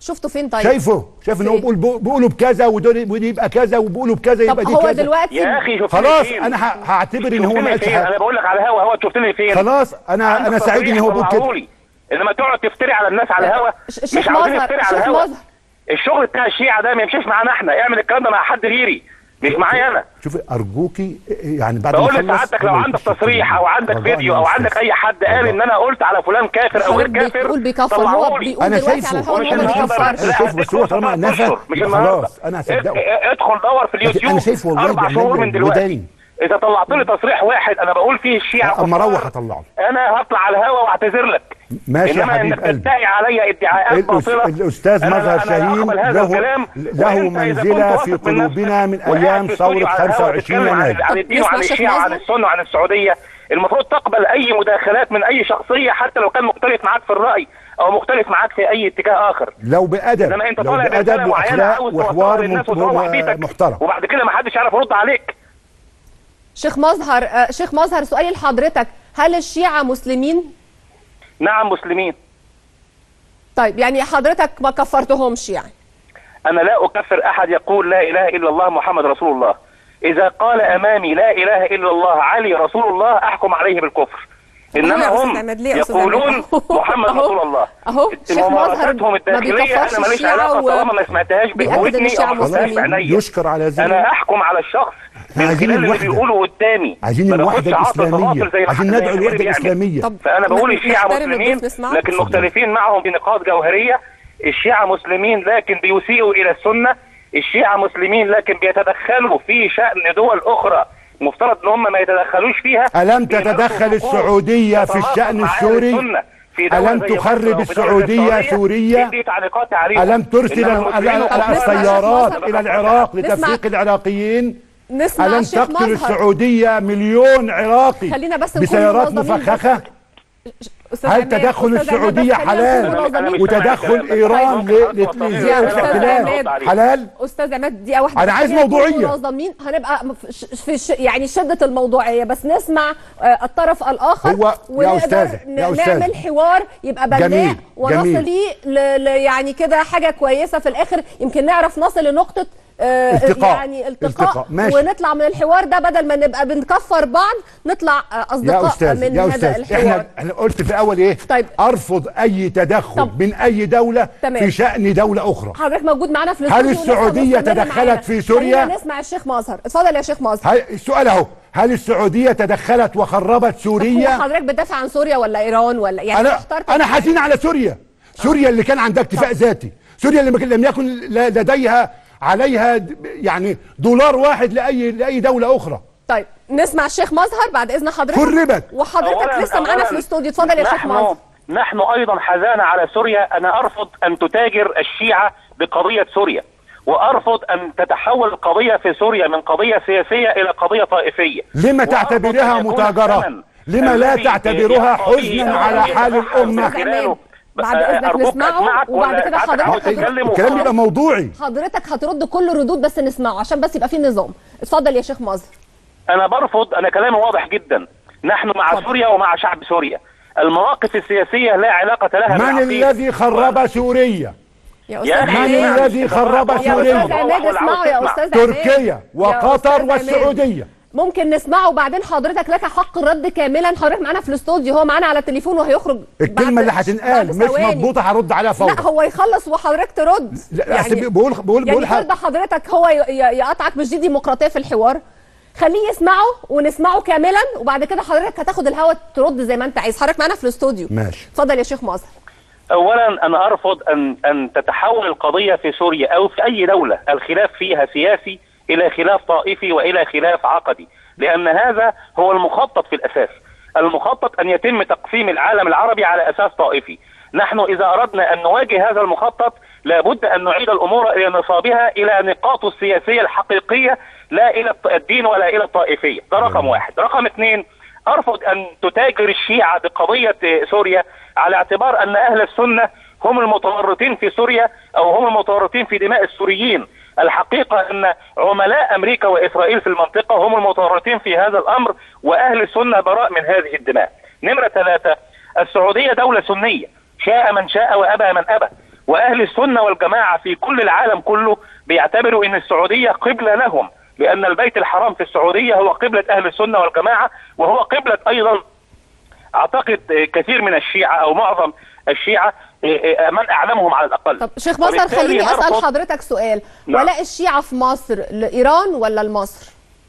شفته فين طيب شايفه شايف ان هو فين؟ بيقول بيقولوا بكذا ودول ودي يبقى كذا وبيقولوا بكذا طب يبقى دي هو كذا دلوقتي يا اخي شفتني خلاص فين؟ انا ه- هعتبر ان هو ما شفتني قالش فين؟ انا حاجه بقول لك على الهوا هو شفتني فين خلاص انا انا عندك سعيد ان تصريح هو بيقول كده طلعهولي. انما تقعد تفتري على الناس على الهوا ش- مش شيخ عاوزين مظهر نفتري على شيخ الهوا مظهر الشغل بتاع الشيعة ده ما يمشيش معانا احنا اعمل الكلام ده مع حد غيري مش معايا انا شوفي ارجوكي يعني بعد ما بقول اخلص لسعادتك لو أنا عندك قلت تصريح او عندك رجاء فيديو يا او أستاذ. عندك اي حد قال رجاء. ان انا قلت على فلان كافر او غير حضرتك كافر بيقول بيكفر هو طلعهولي. بيقول أنا دلوقتي شايفه. على الهوا مش إن هو ما النهارده بيكفرش أنا شايفه، بس هو طالما ثلاث نفى، أشهر، مش خلاص، النهارده أنا هصدقه. اد- ادخل دور في اليوتيوب أنا شايفه والله اربع بيعمل شهور لي من دلوقتي وداني. اذا طلعت لي تصريح واحد انا بقول فيه الشيعة اما كفار، اروح اطلعه انا هطلع على الهوا واعتذر لك ماشي يا انما حبيب انك قلبي. تدعي علي ادعاءات الأس- باطله الاستاذ أنا- مظهر أنا شاهين أقبل هذا له الكلام. له وأنت إذا منزله كنت في واثق من قلوبنا نفسك من وقاعد ايام في استوديو ثوره على الهوا 25 تتكلم عن- يناير عن الدين نسمع وعن شيخ الشيعة وعن مظهر. السنه وعن السعوديه المفروض تقبل اي مداخلات من اي شخصيه حتى لو كان مختلف معاك في الراي او مختلف معاك في اي اتجاه اخر لو بادب انما انت لو طالع بادب برساله معينه واخلاق عاوز توصلها وحوار للناس مت- وتروح بيتك محترم وبعد كده ما حدش يعرف يرد عليك شيخ مظهر آه، شيخ مظهر سؤالي لحضرتك هل الشيعة مسلمين؟ نعم مسلمين طيب يعني حضرتك ما كفرتهمش يعني انا لا اكفر احد يقول لا اله الا الله محمد رسول الله اذا قال امامي لا اله الا الله علي رسول الله احكم عليه بالكفر انما أهو يا هم أستاذ عماد، ليه يا أستاذ عماد؟ يقولون أهو. محمد أهو. رسول الله أهو. شيخ مظهر ممارساتهم ما الداخليه بيكفرش انا ماليش الشيعة علاقه و- طالما ما سمعتهاش بيأكد إن بودني الشيعة او ما شفتهاش مسلمين. بعينيا يشكر على ذلك انا احكم على الشخص من عايزين خلال اللي الوحدة. بيقوله قدامي عايزين ما الوحده باخدش عطا الاسلاميه تواصل زي ما عايزين حد- زي ندعو ما الوحده بيعمل. الاسلاميه طب فانا بقول نحن الشيعة نحترم مسلمين الضيف نسمعه. لكن مختلفين معهم بنقاط جوهرية الشيعة مسلمين لكن بيسيئوا إلى السنة الشيعة مسلمين لكن بيتدخلوا في شأن دول أخرى مفترض ان هم ما يتدخلوش فيها ألم بيمارسوا تتدخل حقوق السعودية في تتناقض الشأن مع أهل السوري؟ السنة في دول ألم زي تخرب مصر أو في دولة السعودية السعودية؟ سوريا؟ تدي تعليقات عليهم ألم ترسل إنما ال- المسلمين ال- طب نسمع السيارات شيخ إلى مظهر. العراق نسمع. لتفريق العراقيين نسمع ألم الشيخ تقتل مظهر السعودية مليون عراقي خلينا بس نكون بسيارات منظمين. مفخخة أستاذ هل عماد، تدخل أستاذ عماد، السعودية بس خلينا نكون حلال منظمين. وتدخل إيران ل- ل- يا ل- أستاذ للاحتلال عماد. حلال استاذ عماد دقيقه واحده أنا عايز خلينا نكون موضوعية. منظمين هنبقى م- ش- في ش... يعني شده الموضوعيه بس نسمع آه، الطرف الاخر هو- يا ونقدر أستاذة، يا ن- أستاذة. نعمل حوار يبقى بناء جميل، ونصل جميل. ليه ل... ل... يعني كده حاجه كويسه في الاخر يمكن نعرف نصل لنقطه آه، التقاء. يعني التقاء, التقاء، ماشي. ونطلع من الحوار ده بدل ما نبقى بنكفر بعض نطلع آه، يا اصدقاء استاذ من يا هذا استاذ الحوار احنا احنا قلت في اول ايه طيب. ارفض اي تدخل طب. من اي دوله تمام. في شان دوله اخرى حضرتك موجود معانا في هل الاستوديو ولسه السعودية مستمر تدخلت معانا. في سوريا؟ خلينا نسمع الشيخ مظهر اتفضل يا شيخ مظهر هل السؤال اهو هل السعوديه تدخلت وخربت هو سوريا حضرتك بتدافع عن سوريا ولا ايران ولا يعني انا اخترت انا حزين على سوريا سوريا اللي كان عندها اكتفاء ذاتي سوريا اللي ما كان- لم يكن ل- لديها عليها د- يعني دولار واحد لاي لاي دوله اخرى طيب نسمع الشيخ مظهر بعد اذن حضرتك خربت. وحضرتك أولاً- لسه معانا أولاً في الاستوديو اتفضل يا شيخ نحن- مظهر نحن ايضا حزانة على سوريا انا ارفض ان تتاجر الشيعة بقضية سوريا وارفض ان تتحول القضية في سوريا من قضية سياسية الى قضية طائفية لما وأرفض تعتبرها أن يكون متاجرة؟ الثمن لما لا الذي تعتبرها يقضيه حزناً على الأمر حال يتأخر الأمة؟ من خلاله. بعد آه، إذنك أرجوك نسمعه أسمعك وبعد ولا كده ساعتك حضرتك عاوز هترد. تتكلم الكلام وخلاص. يبقى موضوعي حضرتك هترد كل الردود بس نسمعه عشان بس يبقى في نظام اتفضل يا شيخ مظهر انا برفض انا كلامي واضح جدا نحن مع اتفضل. سوريا ومع شعب سوريا المواقف السياسية لا علاقة لها من بالعقيدة. الذي خرب سوريا يا يا استاذ أخي، من عماد الذي خرب يا سوريا استاذ عماد اسمعوا يا استاذ عماد تركيا يا وقطر أستاذ عماد. والسعوديه ممكن نسمعه وبعدين حضرتك لك حق الرد كاملا حضرتك معانا في الاستوديو هو معانا على التليفون وهيخرج الكلمه بعد- اللي هتنقال بعد مش ثواني. مضبوطه هرد عليها لا فورا هو يخلص وحضرتك ترد لا يعني بقول بقول يعني بقول حاجة. ترضى حضرتك هو ي- ي- يقطعك مش دي ديمقراطيه في الحوار خليه يسمعه ونسمعه كاملا وبعد كده حضرتك هتاخد الهوا ترد زي ما انت عايز حضرتك معانا في الاستوديو ماشي اتفضل يا شيخ مظهر اولا انا ارفض ان ان تتحول القضيه في سوريا او في اي دوله الخلاف فيها سياسي الى خلاف طائفي والى خلاف عقدي لان هذا هو المخطط في الاساس المخطط ان يتم تقسيم العالم العربي على اساس طائفي نحن اذا اردنا ان نواجه هذا المخطط لابد ان نعيد الامور الى نصابها الى نقاطه السياسيه الحقيقيه لا الى الط- الدين ولا الى الطائفيه ده رقم واحد رقم اثنين ارفض ان تتاجر الشيعه بقضيه آه، سوريا على اعتبار ان اهل السنه هم المتورطين في سوريا او هم المتورطين في دماء السوريين الحقيقه ان عملاء امريكا واسرائيل في المنطقه هم المتورطين في هذا الامر واهل السنه براء من هذه الدماء نمره ثلاثه السعوديه دوله سنيه شاء من شاء وابى من ابى واهل السنه والجماعه في كل العالم كله بيعتبروا ان السعوديه قبله لهم لان البيت الحرام في السعوديه هو قبله اهل السنه والجماعه وهو قبله ايضا اعتقد آه، كثير من الشيعه او معظم الشيعه آه، آه، من اعلمهم على الاقل طب شيخ مصر وبالتالي خليني اسال نرفض- حضرتك سؤال نعم. ولاء الشيعه في مصر لايران ولا لمصر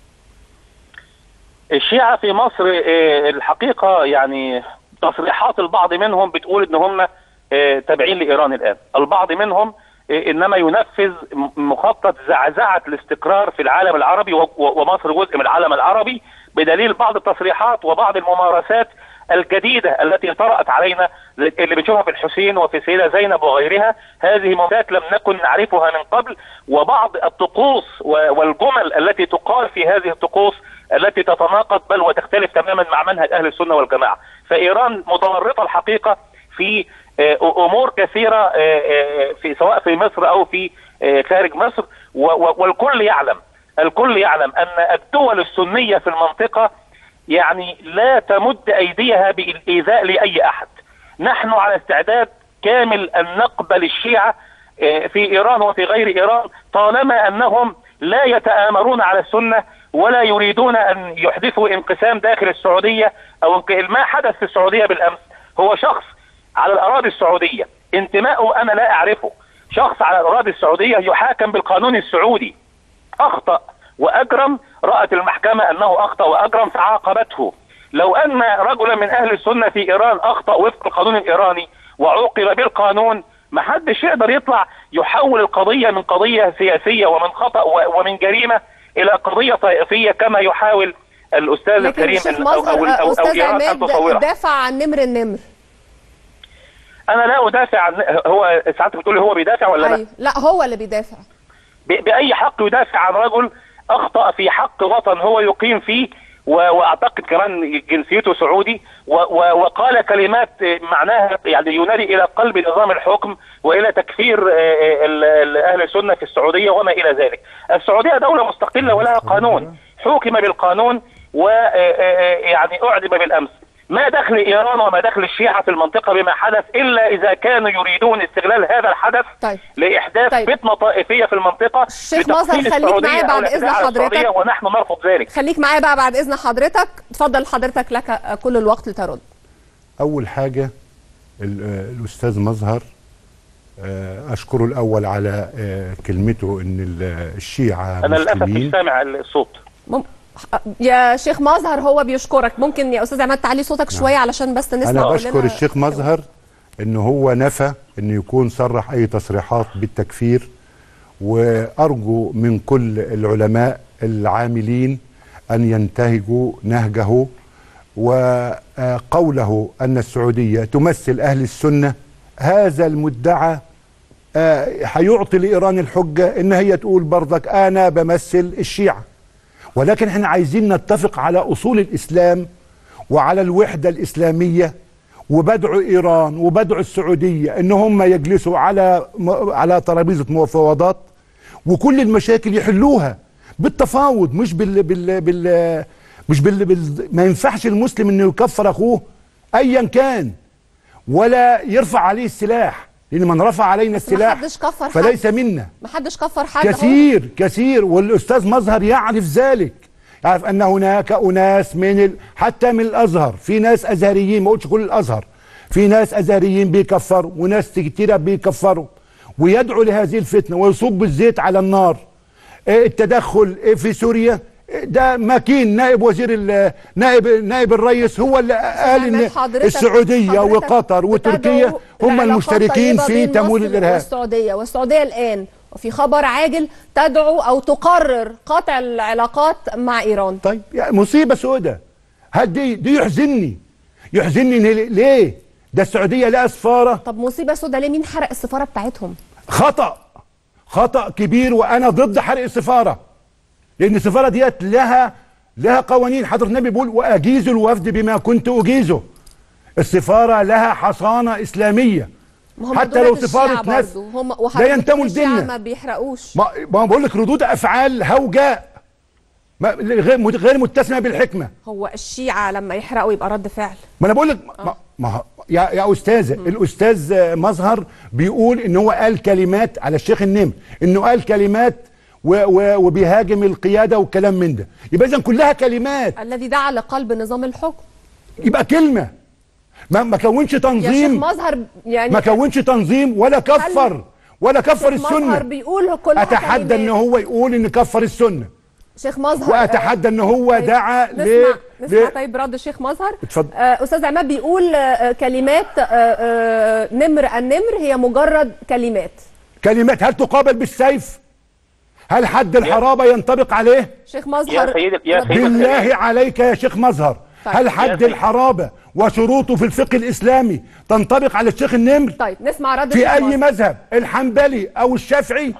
الشيعة في مصر آه، الحقيقة يعني تصريحات البعض منهم بتقول ان هم آه، تابعين لإيران الآن البعض منهم آه، انما ينفذ م- مخطط زعزعة الاستقرار في العالم العربي و- و- ومصر جزء من العالم العربي بدليل بعض التصريحات وبعض الممارسات الجديدة التي طرأت علينا اللي بنشوفها في الحسين وفي سيدة زينب وغيرها هذه ممارسات لم نكن نعرفها من قبل وبعض الطقوس و- والجمل التي تقال في هذه الطقوس التي تتناقض بل وتختلف تماما مع منهج اهل السنه والجماعه فايران متورطه الحقيقه في آه، امور كثيره آه، آه، في سواء في مصر او في آه، خارج مصر و- و- والكل يعلم الكل يعلم ان الدول السنيه في المنطقه يعني لا تمد ايديها بالايذاء لاي احد نحن على استعداد كامل ان نقبل الشيعه آه، في ايران وفي غير ايران طالما انهم لا يتآمرون على السنه ولا يريدون ان يحدثوا انقسام داخل السعوديه او انق- ما حدث في السعوديه بالامس هو شخص على الاراضي السعوديه انتمائه انا لا اعرفه شخص على الاراضي السعوديه يحاكم بالقانون السعودي اخطا واجرم رات المحكمه انه اخطا واجرم فعاقبته لو ان رجلا من اهل السنه في ايران اخطا وفق القانون الايراني وعوقب بالقانون ما حدش يقدر يطلع يحول القضيه من قضيه سياسيه ومن خطا و- ومن جريمه الى قضيه طائفيه كما يحاول الاستاذ لكن الكريم الشيخ أن- أو, مصر أو, أو, أو استاذ ايران ان عماد تصورها دافع عن نمر النمر انا لا ادافع عن هو ساعات بتقولي هو بيدافع ولا لا أيوة. لا هو اللي بيدافع ب- باي حق يدافع عن رجل اخطا في حق وطن هو يقيم فيه و- واعتقد كمان جنسيته سعودي و- و- وقال كلمات آه، معناها يعني ينادي الى قلب نظام الحكم والى تكفير آه، آه، ال- ال- اهل السنه في السعوديه وما الى ذلك. السعوديه دوله مستقله ولها قانون حكم بالقانون ويعني اعدم بالامس. ما دخل ايران وما دخل الشيعه في المنطقه بما حدث الا اذا كانوا يريدون استغلال هذا الحدث طيب. لاحداث طيب. فتنه طائفيه في المنطقه الشيخ لتقتيل مظهر، خليك السعودية معايا أو بعد الاعتداء إذن على السعودية حضرتك. ونحن نرفض ذلك خليك معايا بقى بعد اذن حضرتك اتفضل حضرتك لك كل الوقت لترد اول حاجه ال- آه، الاستاذ مظهر آه، اشكره الاول على آه، كلمته ان ال- الشيعه انا للاسف مش مسلمين سامع الصوت مم... يا شيخ مظهر هو بيشكرك ممكن يا استاذ عماد تعلي صوتك شويه علشان بس نسمع انا كلنا بشكر الشيخ مظهر انه هو نفى انه يكون صرح اي تصريحات بالتكفير وارجو من كل العلماء العاملين ان ينتهجوا نهجه وقوله ان السعوديه تمثل اهل السنه هذا المدعى آه، هيعطي لايران الحجه ان هي تقول برضك انا بمثل الشيعه ولكن احنا عايزين نتفق على اصول الاسلام وعلى الوحده الاسلاميه وبدعو ايران وبدعو السعوديه ان هم يجلسوا على م- على ترابيزه مفاوضات وكل المشاكل يحلوها بالتفاوض مش بال بال بال مش بال, بال ما ينفعش المسلم انه يكفر اخوه ايا كان ولا يرفع عليه السلاح لان من رفع علينا السلاح محدش كفر حد. فليس منا ما حدش كفر حد أهو. كثير كثير والاستاذ مظهر يعرف ذلك يعرف ان هناك اناس من ال... حتى من الازهر في ناس ازهريين ما قلتش كل الازهر في ناس ازهريين بيكفروا وناس كتيره بيكفروا ويدعو لهذه الفتنه ويصب الزيت على النار إيه التدخل إيه في سوريا إيه ده ماكين نائب وزير ال- نائب نائب الرئيس هو اللي قال ان عماد حضرتك- السعوديه حضرتك وقطر وتركيا بتدعو هم لعلاقات المشتركين طيبة في بين تمويل مصر الارهاب والسعوديه والسعوديه الان وفي خبر عاجل تدعو او تقرر قطع العلاقات مع ايران طيب يعني مصيبه سوداء هل دي دي يحزنني يحزنني إن ليه ده السعوديه لها سفاره طب مصيبه سودا ليه مين حرق السفاره بتاعتهم خطا خطا كبير وانا ضد حرق السفاره لان السفاره ديت لها لها قوانين حضره النبي بيقول واجيز الوفد بما كنت اجيزه السفاره لها حصانه اسلاميه ما هم حتى دولة لو سفاره الشيعة ناس برضو. هم لا وحضرتك ينتموا الشيعة لديننا ما بيحرقوش ما ما بقول لك ردود افعال هوجاء ما غير غير متسمه بالحكمه هو الشيعة لما يحرقوا يبقى رد فعل ما انا بقول لك ما, ما يا يا استاذه الاستاذ آه، مظهر بيقول ان هو قال كلمات على الشيخ النمر انه قال كلمات و و وبيهاجم القياده والكلام من ده يبقى اذا كلها كلمات الذي دعا لقلب نظام الحكم يبقى كلمه ما ما كونش يا شيخ تنظيم مظهر يعني ما كونش تنظيم ولا كفر ولا كفر شيخ مظهر السنه بيقول كلها اتحدى ان كلمات. هو يقول ان كفر السنه شيخ مظهر واتحدى ان هو طيب، دعا ل نسمع نسمع ل- طيب رد الشيخ مظهر اتفضل. آه استاذ عماد بيقول آه كلمات آه آه نمر النمر هي مجرد كلمات كلمات هل تقابل بالسيف هل حد الحرابه ينطبق عليه شيخ مظهر يا سيدي- يا سيدي بالله الكريم. عليك يا شيخ مظهر طيب. هل يا حد سيدي. الحرابه وشروطه في الفقه الاسلامي تنطبق على الشيخ النمر طيب نسمع رد في الشيخ اي مظهر. مذهب الحنبلي او الشافعي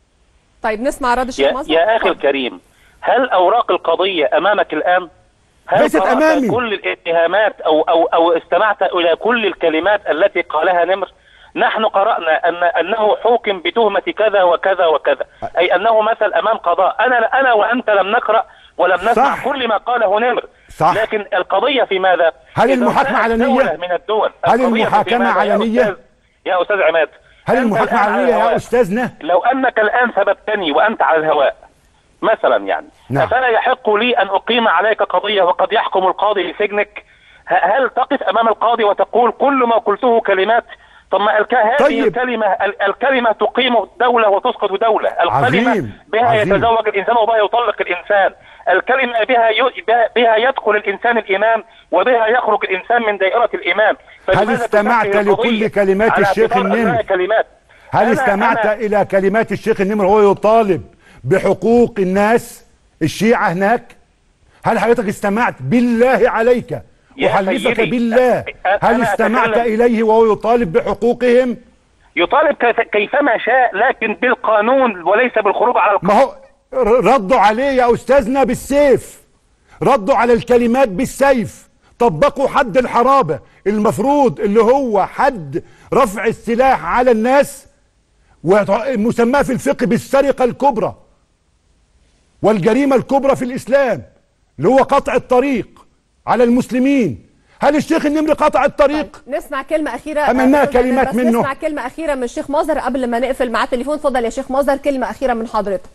طيب نسمع رد الشيخ يا, مظهر يا أخي اتفضل. الكريم هل أوراق القضية أمامك الآن؟ هل ليست قرأت أمامي. كل الاتهامات أو, أو, أو استمعت إلى كل الكلمات التي قالها نمر؟ نحن قرأنا أن أنه حوكم بتهمة كذا وكذا وكذا أي أنه مثل أمام قضاء أنا أنا وأنت لم نقرأ ولم نسمع صح. كل ما قاله نمر صح. لكن القضية في ماذا؟ هل إذا المحاكمة جاءت علنية؟ دولة من الدول هل القضية في المحاكمة ماذا يا علنية؟ أستاذ- يا أستاذ عماد هل أنت المحاكمه الآن على علنيه يا الهواء. استاذنا لو انك الان ثبتني وانت على الهواء مثلا يعني نعم. فلا يحق لي ان اقيم عليك قضيه وقد يحكم القاضي لسجنك ه- هل تقف امام القاضي وتقول كل ما قلته كلمات طب ما الك... هذه طيب. الكلمه ال- الكلمه تقيم دوله وتسقط دوله الكلمه عظيم. بها عظيم. يتزوج الانسان وبها يطلق الانسان الكلمه بها ي... بها- بها يدخل الانسان الايمان وبها يخرج الانسان من دائره الايمان فلماذا استمعت تسهل لكل القضية كلمات على الشيخ اعتبار أنها النمر؟ كلمات هل أنا- استمعت أنا- الى كلمات الشيخ النمر وهو يطالب بحقوق الناس الشيعة هناك هل حضرتك استمعت بالله عليك يا احلفك سيدي، بالله أ- هل أنا استمعت أتكلم- اليه وهو يطالب بحقوقهم يطالب كيف- كيفما شاء لكن بالقانون وليس بالخروج على القانون ما هو ر- ردوا عليه يا استاذنا بالسيف ردوا على الكلمات بالسيف طبقوا حد الحرابة المفروض اللي هو حد رفع السلاح على الناس ومسماه في الفقه بالسرقة الكبرى والجريمة الكبرى في الإسلام اللي هو قطع الطريق على المسلمين هل الشيخ النمر قطع الطريق نسمع كلمة أخيرة أما إنها آه، أستاذ كلمات بس منه. نسمع كلمة أخيرة من الشيخ مظهر قبل ما نقفل معاه التليفون اتفضل يا شيخ مظهر كلمة أخيرة من حضرتك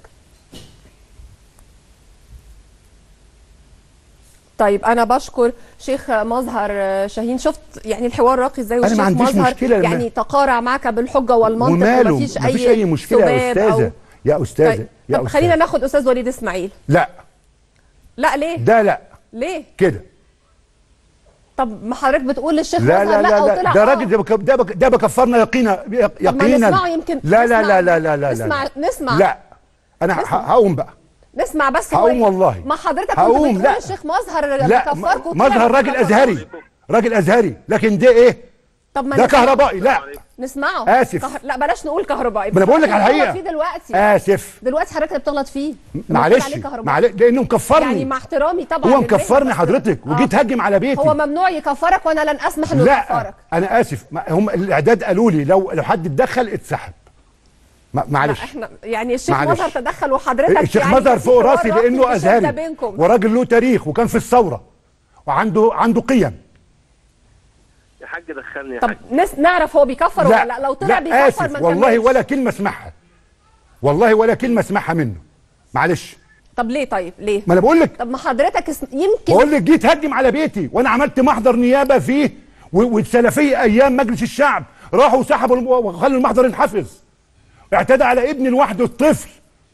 طيب أنا بشكر شيخ مظهر آه، شاهين شفت يعني الحوار راقي ازاي أنا ما والشيخ عنديش مظهر مشكلة لما- يعني تقارع معك بالحجة والمنطق وماله ومفيش مفيش أي مشكلة يا سباب أستاذة أو- يا أستاذة طيب يا طب خلينا أستاذة ناخد أستاذ وليد إسماعيل لا لا ليه؟ ده لا ليه؟ كده طب ما حضرتك بتقول للشيخ لا مظهر لا لا وطلع لا ده آه. راجل ده بك- ده بك- ده بكفرنا يقينا طب ما يقينا نسمعه يمكن لا لا نسمع- لا لا لا لا نسمع لا نسمع لا انا ه- هقوم بقى نسمع بس هو هقوم إيه؟ والله. ما حضرتك كنت هقوم، بتقول لا. الشيخ مظهر لا بكفركم م- مظهر راجل ازهري راجل ازهري لكن ده ايه طب ما ده نسمع- كهربائي لا نسمعه آسف. كهر... لا بلاش نقول كهربائي ما أنا بقول لك على بتغلط الحقيقة. فيه دلوقتي اسف دلوقتي حضرتك اللي بتغلط فيه لما بتقول معلش عليه كهربائي. معلش لانه مكفرني يعني مع احترامي طبعا هو للمهنة، مكفرني بس- حضرتك آه. وجيت هجم على بيتي هو ممنوع يكفرك وانا لن اسمح انه لا يكفرك انا اسف ما- هم الاعداد قالوا لي لو لو حد اتدخل اتسحب ما- لا معلش احنا يعني الشيخ معلش. مظهر تدخل وحضرتك الشيخ يعني مظهر كان في فوق حوار راسي راقي لانه في الشدة ازهري بينكم وراجل له تاريخ وكان في الثوره وعنده عنده قيم يا حاج دخلني يا طب حاج نس... نعرف هو بيكفر ولا لا لو طلع لا بيكفر اسف ما والله نكملش. ولا كلمه اسمعها والله ولا كلمه اسمعها منه معلش طب ليه طيب ليه ما انا بقول لك طب ما حضرتك اس... يمكن بقول لك جيت هجم على بيتي وانا عملت محضر نيابه فيه و- والسلفيه ايام مجلس الشعب راحوا سحبوا الم- وخلوا المحضر ينحفظ اعتدى على ابني لوحده الطفل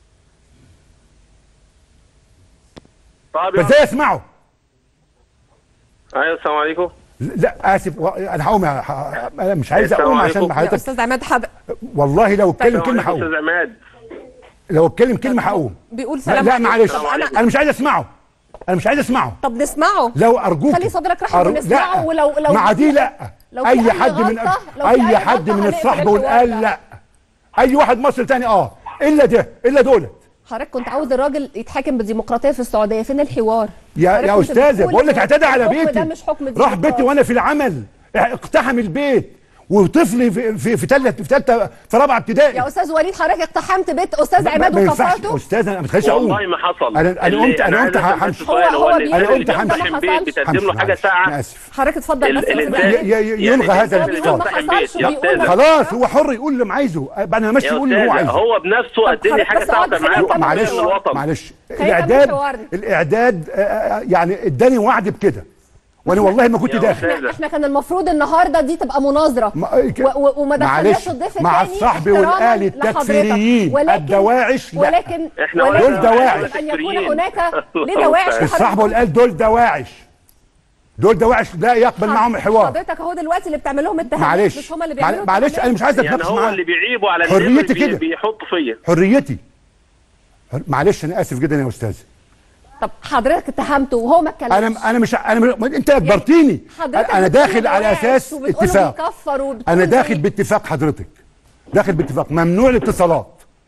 طب يا- فازاي اسمعه ايوه السلام عليكم لا اسف و- انا هقوم ه- ه- انا مش عايز السلام اقوم عليكم. عشان يا حضرتك استاذ عماد حد والله لو اتكلم السلام كلمه عليكم هقوم استاذ عماد لو اتكلم كلمه هقوم بيقول لا, سلام لا عليكم. معلش طب انا انا مش عايز اسمعه انا مش عايز اسمعه طب نسمعه لو ارجوك خلي صدرك رحب ونسمعه ولو- لو مع في- دي لا لو في اي أي حد من غلطة- لو في اي أي حد غلطة من هنقفل الصحب الحوار والقال ده. لا اي واحد مصري تاني اه الا ده الا دولت حضرتك كنت عاوز الراجل يتحاكم بالديمقراطيه في السعوديه فين الحوار يا حضرتك يا كنت استاذه بتقول بقول لك إن اعتدى على الحكم بيتي ده مش حكم راح ديمقراطي. بيتي وانا في العمل اقتحم البيت وطفل في في في ثالثه في ثالثه في رابعه ابتدائي يا استاذ وليد حضرتك اقتحمت بيت استاذ ما- عماد ما ينفعش وكفرته استاذ انا ما تخليش اقول والله ما حصل انا انا اللي- قمت انا قمت عايز أسأل همشي سؤال، هو- هو اللي- بيقول أنا اللي قلت همشي. بيمتحن بيت همشي، بتقدم له حاجه معلش، ساعه انا اسف حضرتك اتفضل ال- بس يا الإنسان- أستاذ ي- ي- يلغى يعني هذا الإنسان الاتصال. ما اللي بيمتحن حصلش بيت، يا وبيقول أستاذ، خلاص هو حر يقول اللي معايزه بعد ما ماشي يا يقول اللي هو أستاذ، عايزه هو بنفسه قدم لي حضرتك حاجه بس ساعه اقعد معاه خلينا معلش نكمل الوطن معلش نكمل الاعداد حوارنا. الاعداد آه، آه، يعني اداني وعد بكده وانا والله ما كنت يا داخل أستاذ. احنا كان المفروض النهارده دي تبقى مناظره ما- و- و- وما معلش، دخلناش الضيف مع الثاني الصحب احتراما والآل لحضرتك. التكفيريين ولكن- الدواعش لا. ولكن إحنا ولكن دول دواعش. يجب ان يكون تكفيريين. هناك ليه دواعش في الصحب حضرتك؟ والآل دول دواعش دول دواعش لا يقبل معهم الحوار حضرتك اهو دلوقتي اللي بتعمل لهم اتهامات معلش مش هم اللي معل- بيعملوا معلش اتهامات. انا مش عايز يعني اتناقش هو معاه اللي بيعيبوا على حريتي النمر بي- كده. بيحطوا فيا حريتي حر- معلش انا اسف جدا يا استاذ طب حضرتك اتهمته وهو ما اتكلمش انا انا مش انا م- انت اجبرتني حضرتك انا بتقول داخل على دواعش اساس وبتقول اتفاق بيكفر وبتقول انا داخل إيه؟ باتفاق حضرتك داخل باتفاق ممنوع الاتصالات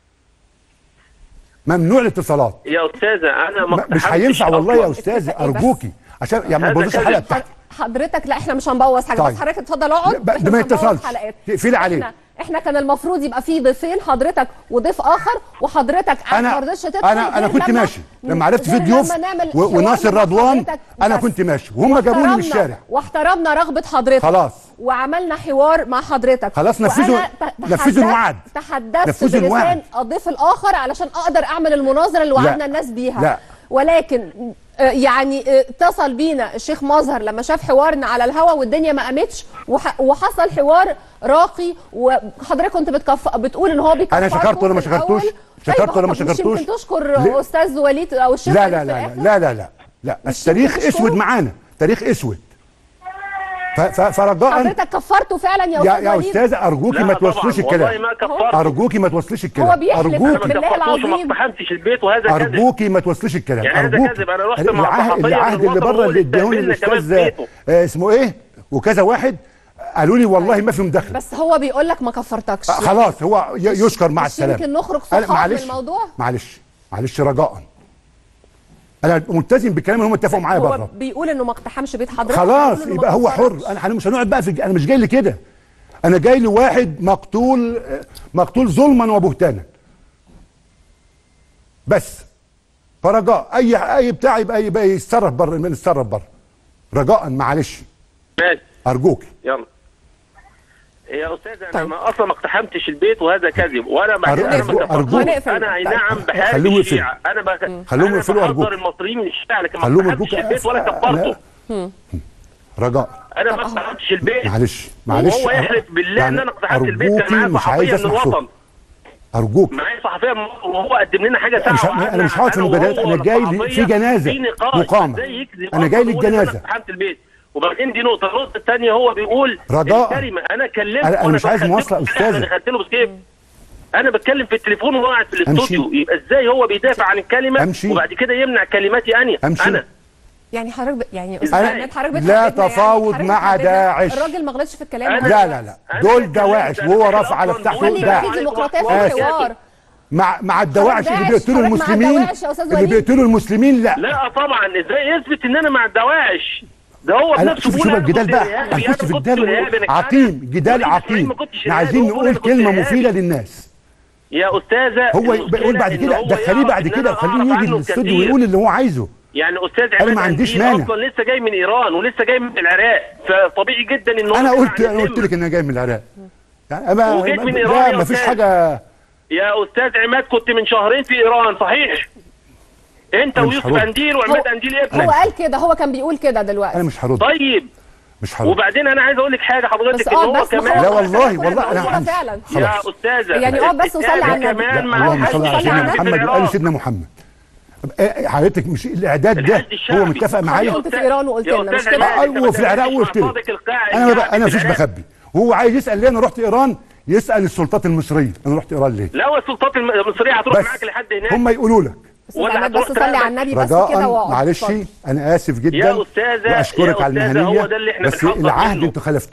ممنوع الاتصالات يا استاذه انا ما م- مش اقتحمتش هينفع والله يا أصلاً. استاذ اتفاق إيه بس؟ ارجوكي عشان يعني ما هذا تبوظوش كذب. الحلقه بتاعتي حضرتك لا احنا مش هنبوظ حاجه طيب. بس حضرتك اتفضل اقعد لا، إحنا ده ما مش هنبوظ يتصلش. حلقات. تقفلي عليه. احنا احنا كان المفروض يبقى في ضيفين حضرتك وضيف اخر وحضرتك قاعد انا ما رضيتش تدخل انا انا غير كنت لما- ماشي لما عرفت في غير ضيوف لما نعمل و- حوار وناصر مع رضوان حضرتك انا بس. كنت ماشي وهم جابوني من واحترمنا- الشارع واحترمنا رغبه حضرتك خلاص. وعملنا حوار مع حضرتك خلاص، نفذوا- وأنا ت- نفذوا تحدثت- الوعد. تحدثت نفذوا بلسان الوعد. الضيف الاخر علشان اقدر اعمل المناظره اللي لا. وعدنا الناس بيها لا. ولكن آه، يعني آه، اتصل بينا الشيخ مظهر لما شاف حوارنا على الهوا والدنيا ما قامتش وح- وحصل حوار راقي وحضرتك كنت بتكف... بتقول ان هو بيكفركم أنا شكرته ولا ما في الأول. شكرتوش؟ طيب شكرته ولا ما مش يمكن شكرتوش؟ تشكر ليه؟ استاذ وليد او الشيخ لا وليد لا في لا الآخر؟ لا لا لا لا التاريخ تشكره؟ اسود معانا تاريخ اسود ف- ف- فرجاء حضرتك كفرته فعلا يا يا استاذ يا وليد استاذه ارجوكي لا ما طبعاً، توصلوش والله الكلام ما كفرت ارجوكي ما توصليش الكلام هو بيحلف انا ارجوكي ما بالله كفرتوش وما العظيم. اقتحمتش البيت وهذا كذب ارجوكي ما توصليش الكلام يعني هذا ارجوكي كذب، أنا رحت مع العهد, صحفية العهد من اللي الوطن بره وهو اللي اداهوني استقبلنا كمان الاستاذ في بيته. آه، اسمه ايه وكذا واحد قالوا لي والله ما في مداخله بس هو بيقول لك ما كفرتكش آه، خلاص هو ي- يشكر مع مش السلامه يمكن نخرج أنا- صحاب من معلش الموضوع معلش معلش رجاء انا ملتزم بالكلام اللي هم اتفقوا معايا هو بره بيقول انه ما اقتحمش بيت حضرتك خلاص بيقول إنه ما يبقى هو حر كفركش. انا انا مش هنقعد بقى في انا مش جاي لي كده انا جاي لي واحد مقتول مقتول ظلما وبهتانا بس فرجاء اي اي بتاع يبقى يبقى يتصرف بره من يتصرف بره رجاء معلش ماشي ارجوك يلا يا استاذ انا طيب. ما اصلا ما اقتحمتش البيت وهذا كذب وانا بعد أرجو- كده انا أرجو- ما أرجوك. كفرتوش. انا اي نعم بحارب خلوهم الشيعة انا بك... خلوهم أنا يقفلوا أرجوك. بحذر المصريين من الشيعة لكن ما خلوهم اقتحمتش يرجوك البيت ولا كفرته رجاء انا ما اقتحمتش البيت معلش معلش وهو يحلف بالله يعني ان انا اقتحمت البيت أرجوكي كان معايا مش عايز صحفيه من أسمع صوت. الوطن ارجوك معايا صحفيه من الوطن وهو قدم لنا حاجه مش ساعه ه- انا مش هقعد في أنا المجادلات وهو انا جاي لي- والصحفية في جنازه في نقاش مقامه إزاي يكذب انا جاي أصلاً ويقول إن للجنازه انا اقتحمت البيت وبعدين دي نقطه النقطه الثانيه هو بيقول رجاء. الكلمه انا كلمت أنا- أنا وأنا مش عايز دخلت مواصلة له- أستاذة. انا دخلت له بسكيب انا بتكلم في التليفون وهو قاعد في الاستوديو أمشي. يبقى ازاي هو بيدافع عن الكلمه أمشي. وبعد كده يمنع كلماتي انا أمشي. انا يعني حضرتك ب... يعني أنا- استاذ عماد حضرتك لا بتحددنا تفاوض حضرتك مع بتحددنا. داعش. الراجل ما غلطش في الكلام أنا- ده. لا لا لا أنا دول بتكلم- دواعش أنا وهو بتكلم رفع على أصلاً بتاعته قال لي يبقى داعش في ديمقراطيه في آسف. الحوار مع مع الدواعش اللي داعش، بيقتلوا حضرتك مع المسلمين الدواعش يا أستاذ اللي وليد؟ بيقتلوا المسلمين لا لا طبعا ازاي يثبت ان انا مع الدواعش ده هو انا بنفسه شوف بيقول شوف أنا الجدال كنت بقى إرهابي، هنخش أنا في كنت جدال إرهابي، أنا عقيم كنت- جدال وليد إسماعيل عقيم ما كنتش احنا إرهابي، عايزين هو أنا نقول كنت كلمه إرهابي. مفيده للناس يا استاذه هو المشكلة بيقول بعد إن كده هو دخليه يعرف بعد إن كده أنا خليه أعرف يجي عنه الاستوديو كتير. ويقول اللي هو عايزه يعني استاذ أنا عماد ما عنديش أنديل مانع. اصلا لسه جاي من ايران ولسه جاي من العراق فطبيعي جدا ان هو انا يسمع قلت عن انا قلت الذمة. لك ان انا جاي من العراق يعني أما وجيت من إيران لا يا مفيش أستاذ. حاجه يا استاذ عماد كنت من شهرين في ايران صحيح انت أنا مش ويوسف هرد. انديل وعماد هو- انديل هو ابنك قال كده هو كان بيقول كده دلوقتي انا مش هرد طيب مش هرد وبعدين انا عايز اقول لك حاجه بس حضرتك ان اقعد هو بس كمان لا والله والله انا انا فعلا يا خلاص استاذه يعني اقعد بس وصلي على الاتحاد النبي. كمان لا، مع اللهم الحاج صل على صلي على سيدنا النبي. محمد وال سيدنا محمد آه، حضرتك مش الاعداد ده الحج الشعبي. هو متفق معايا كنت في إيران وقلت يا لنا، مش أستاذ كده؟ عماد، أنت آه، وفي العراق بتتكلمش وقلت مع لك صادق القاعد انا ما بقى يعني انا في مفيش العراق. بخبي وهو عايز يسال ليه انا رحت ايران يسال السلطات المصريه انا رحت ايران ليه لا والسلطات المصريه هتروح بس معاك لحد هناك هم يقولوا لك استاذ ولا عماد هتروح بس صلي على تراقب. النبي بس كده رجاء واقعد معلش اتفضل. انا اسف جدا يا أستاذة- واشكرك يا على أستاذة، المهنيه هو ده اللي إحنا بس بنحذر العهد منه. انتوا خلفتوه لان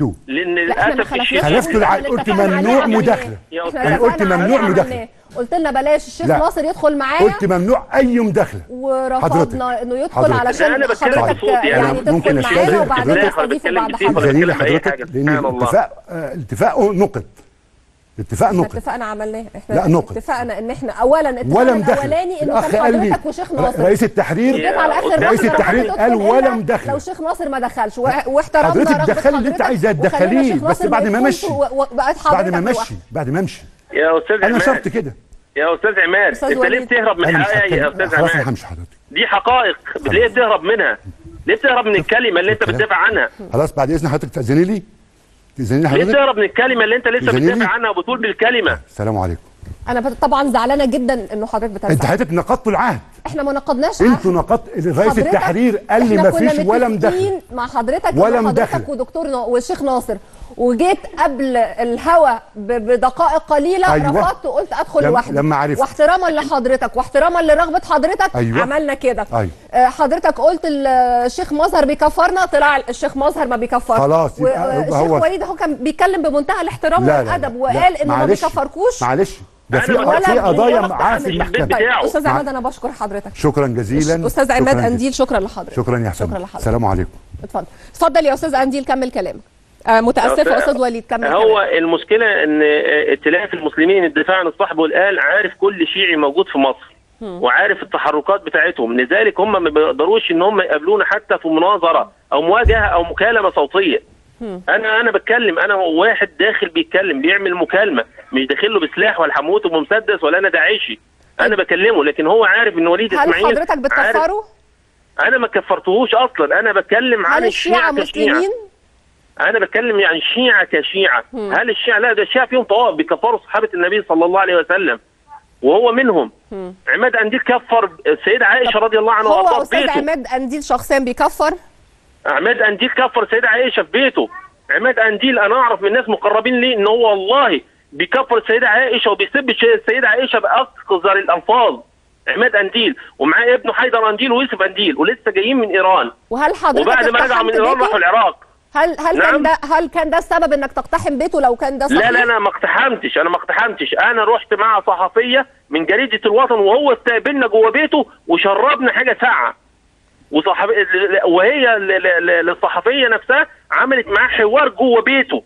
ان لا احنا ما للاسف خلفناش الشيخ خلفت الاتفاق العقد، اللي قلت اتفقنا عليه ممنوع عملناه. مداخلة. يا احنا أستاذ- أنا قلت اتفقنا عليه ممنوع عملناه. مداخلة. قلت لنا بلاش الشيخ لا. ناصر يدخل معايا قلت ممنوع اي مداخله ورفضنا انه يدخل حضرتك. علشان أنا بتكلم حضرتك بصوتي، أنا يعني ممكن تدخل أستاذن معانا وبعدين حضرتك؟ تستضيفه بتكلم بعد كتير حضرتك زليل بتكلم أي حضرتك حاجة. لان سبحان الله. الاتفاق آه، الاتفاق نقد الاتفاق احنا نقد اتفقنا عملناه احنا لا، نقد. اتفقنا ان احنا اولا ولا اتفقنا مداخله الاولاني انه الاخ كان قال لي حضرتك وشيخ ناصر رئيس التحرير جيت على اخر رئيس لحظة التحرير رفضت قال تدخل ولا إلا مداخلة. لو شيخ ناصر ما دخلش و- واحترمنا حضرتك رغبة دخلي اللي انت حضرتك عايزاه وخلينا تدخليه، شيخ بس ناصر بعد ما يدخلش مشي. و- وبقت بعد ما حضرتك مشي لوحدك. بعد ما امشي يا استاذ انا عماد شرط كده يا استاذ عماد أستاذ انت ليه وليد. بتهرب من انا مش الحقائق يا هتكلم. استاذ خلاص انا عماد همشي حضرتك دي حقائق ليه بتهرب منها ليه بتهرب من الكلمه اللي انت الكلام. بتدافع عنها خلاص بعد اذن حضرتك تاذني لي تاذني لي ليه حضرتك بتهرب من الكلمه اللي انت لسه جميل. بتدافع عنها وبتقول بالكلمه السلام عليكم انا بت- طبعا زعلانه جدا انه حضرتك انت بتنسى حضرتك نقضتوا العهد احنا ما نقضناش انتوا نقضت رئيس حضرتك- التحرير قال لي إحنا ما كنا فيش ولا مداخله متفقين مع حضرتك ولا إن مداخلة. حضرتك ودكتور نا- والشيخ ناصر وجيت قبل الهوا ب- بدقائق قليله أيوة. رفضت وقلت ادخل لما- لوحدي لما عرفت. واحتراما لحضرتك واحتراما لرغبه حضرتك أيوة. عملنا كده أيوة. آه، حضرتك قلت ال- الشيخ مظهر بيكفرنا طلع الشيخ مظهر ما بيكفرش خلاص، يبقى- يبقى والشيخ هو- وليد هو كان بيتكلم بمنتهى الاحترام لا لا لا. والادب لا، وقال انه ما معلش. بيكفركوش معلش ده أنا في ولا في قضايا ولا معاه في بتعمل- المحكمه بتاعه. استاذ مع- عماد انا بشكر حضرتك شكرا جزيلا استاذ عماد شكراً انديل شكرا لحضرتك شكرا يا حسن شكرا لحضرتك السلام عليكم اتفضل اتفضل يا استاذ انديل كمل كلامك آه متاسفه يا استاذ وليد كمل هو كلامك. المشكله ان ائتلاف المسلمين الدفاع عن الصحب والآل عارف كل شيعي موجود في مصر وعارف التحركات بتاعتهم لذلك هم ما بيقدروش ان هم يقابلونا حتى في مناظره او مواجهه او مكالمه صوتيه انا انا بتكلم انا واحد داخل بيتكلم بيعمل مكالمه مش داخل له بسلاح ولا حموت ومسدس ولا انا داعشي انا بكلمه لكن هو عارف ان وليد هل اسماعيل حضرتك عارف- بتكفره؟ انا ما كفرتهوش اصلا انا بتكلم عن هل الشيعة الشيعه كشيعه مسلمين؟ انا بتكلم يعني الشيعة كشيعة هل الشيعة لا ده الشيعة فيهم طوائف بيكفروا صحابة النبي صلى الله عليه وسلم وهو منهم عماد أنديل كفر السيدة عائشة رضي الله عنها هو وارضاها في استاذ بيته عماد انديل شخصيا بيكفر؟ عماد أنديل كفر السيدة عائشة في بيته عماد أنديل أنا أعرف من ناس مقربين ليه إن هو والله بيكفر السيدة عائشة وبيسب الش- السيدة عائشة بأقذر الألفاظ عماد أنديل ومعاه ابنه حيدر أنديل ويوسف أنديل ولسه جايين من إيران وهل حضرتك وبعد ما رجعوا من اقتحمت إيران راحوا بيته؟ العراق هل هل نعم. كان ده هل كان ده السبب انك تقتحم بيته لو كان ده صحيح؟ لا لا انا ما اقتحمتش انا ما اقتحمتش انا رحت مع صحفيه من جريده الوطن وهو استقبلنا جوه بيته وشربنا حاجه ساقعه وصحفي وهي ل- ل- ل- للصحفيه نفسها عملت معاه حوار جوه بيته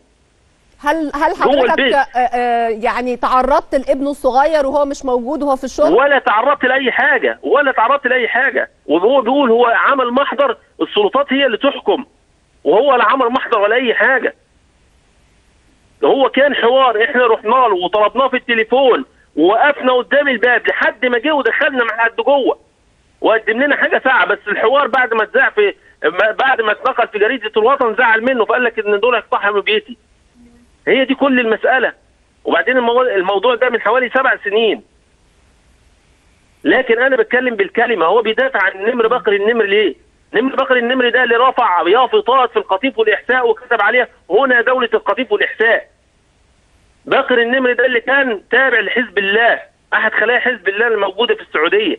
هل هل جوه حضرتك البيت. آه، آه، يعني تعرضت لابنه الصغير وهو مش موجود وهو في الشغل؟ ولا تعرضت لاي حاجه ولا تعرضت لاي حاجه وهو بيقول هو عمل محضر السلطات هي اللي تحكم وهو لا عمل محضر ولا اي حاجه هو كان حوار احنا رحنا له وطلبناه في التليفون ووقفنا قدام الباب لحد ما جه ودخلنا مع حد جوه وقدم لنا حاجه ساعه بس الحوار بعد ما اتذاع في بعد ما اتنقل في جريده الوطن زعل منه فقال لك ان دول اقتحموا بيتي هي دي كل المساله وبعدين المو- الموضوع ده من حوالي سبع سنين لكن انا بتكلم بالكلمه هو بيدافع عن النمر بكر النمر ليه؟ نمر بكر النمر ده اللي رفع يافطات في القطيف والاحساء وكتب عليها هنا دوله القطيف والاحساء. بكر النمر ده اللي كان تابع لحزب الله احد خلايا حزب الله الموجوده في السعوديه.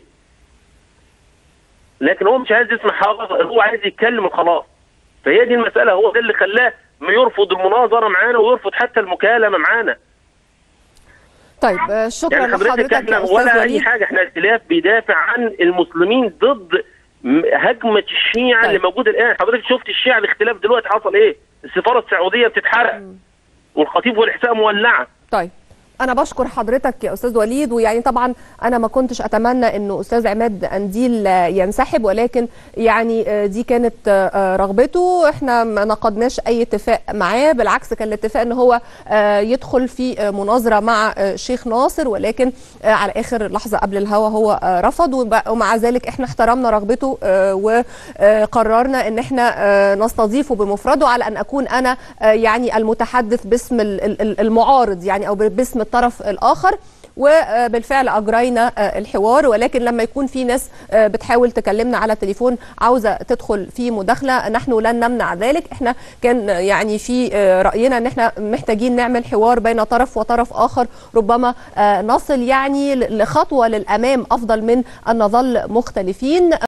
لكن هو مش عايز يسمع حاجه هو عايز يتكلم وخلاص. فهي دي المساله هو ده اللي خلاه يرفض المناظره معانا ويرفض حتى المكالمه معانا. طيب آه، شكرا يعني حضرتك لحضرتك احنا يا استاذ ولا اي وليد حاجه احنا ائتلاف بيدافع عن المسلمين ضد م- هجمه الشيعه طيب. اللي موجوده الان حضرتك شفت الشيعه الاختلاف دلوقتي حصل ايه السفاره السعوديه بتتحرق والخطيب والاحساء مولعه طيب انا بشكر حضرتك يا استاذ وليد ويعني طبعا انا ما كنتش اتمنى انه استاذ عماد انديل آه، ينسحب ولكن يعني آه، دي كانت آه، رغبته احنا ما نقدناش اي اتفاق معاه بالعكس كان الاتفاق ان هو آه، يدخل في آه، مناظره مع آه، الشيخ ناصر ولكن آه، على اخر لحظه قبل الهوا هو آه، رفض وب- ومع ذلك احنا احترمنا رغبته آه، وقررنا ان احنا آه، نستضيفه بمفرده على ان اكون انا آه، يعني المتحدث باسم ال- ال- ال- المعارض يعني او باسم الطرف الاخر وبالفعل اجرينا آه، الحوار ولكن لما يكون في ناس آه، بتحاول تكلمنا على التليفون عاوزه تدخل في مداخله نحن لن نمنع ذلك احنا كان آه، يعني في آه، راينا ان احنا محتاجين نعمل حوار بين طرف وطرف اخر ربما آه، نصل يعني ل- لخطوه للامام افضل من ان نظل مختلفين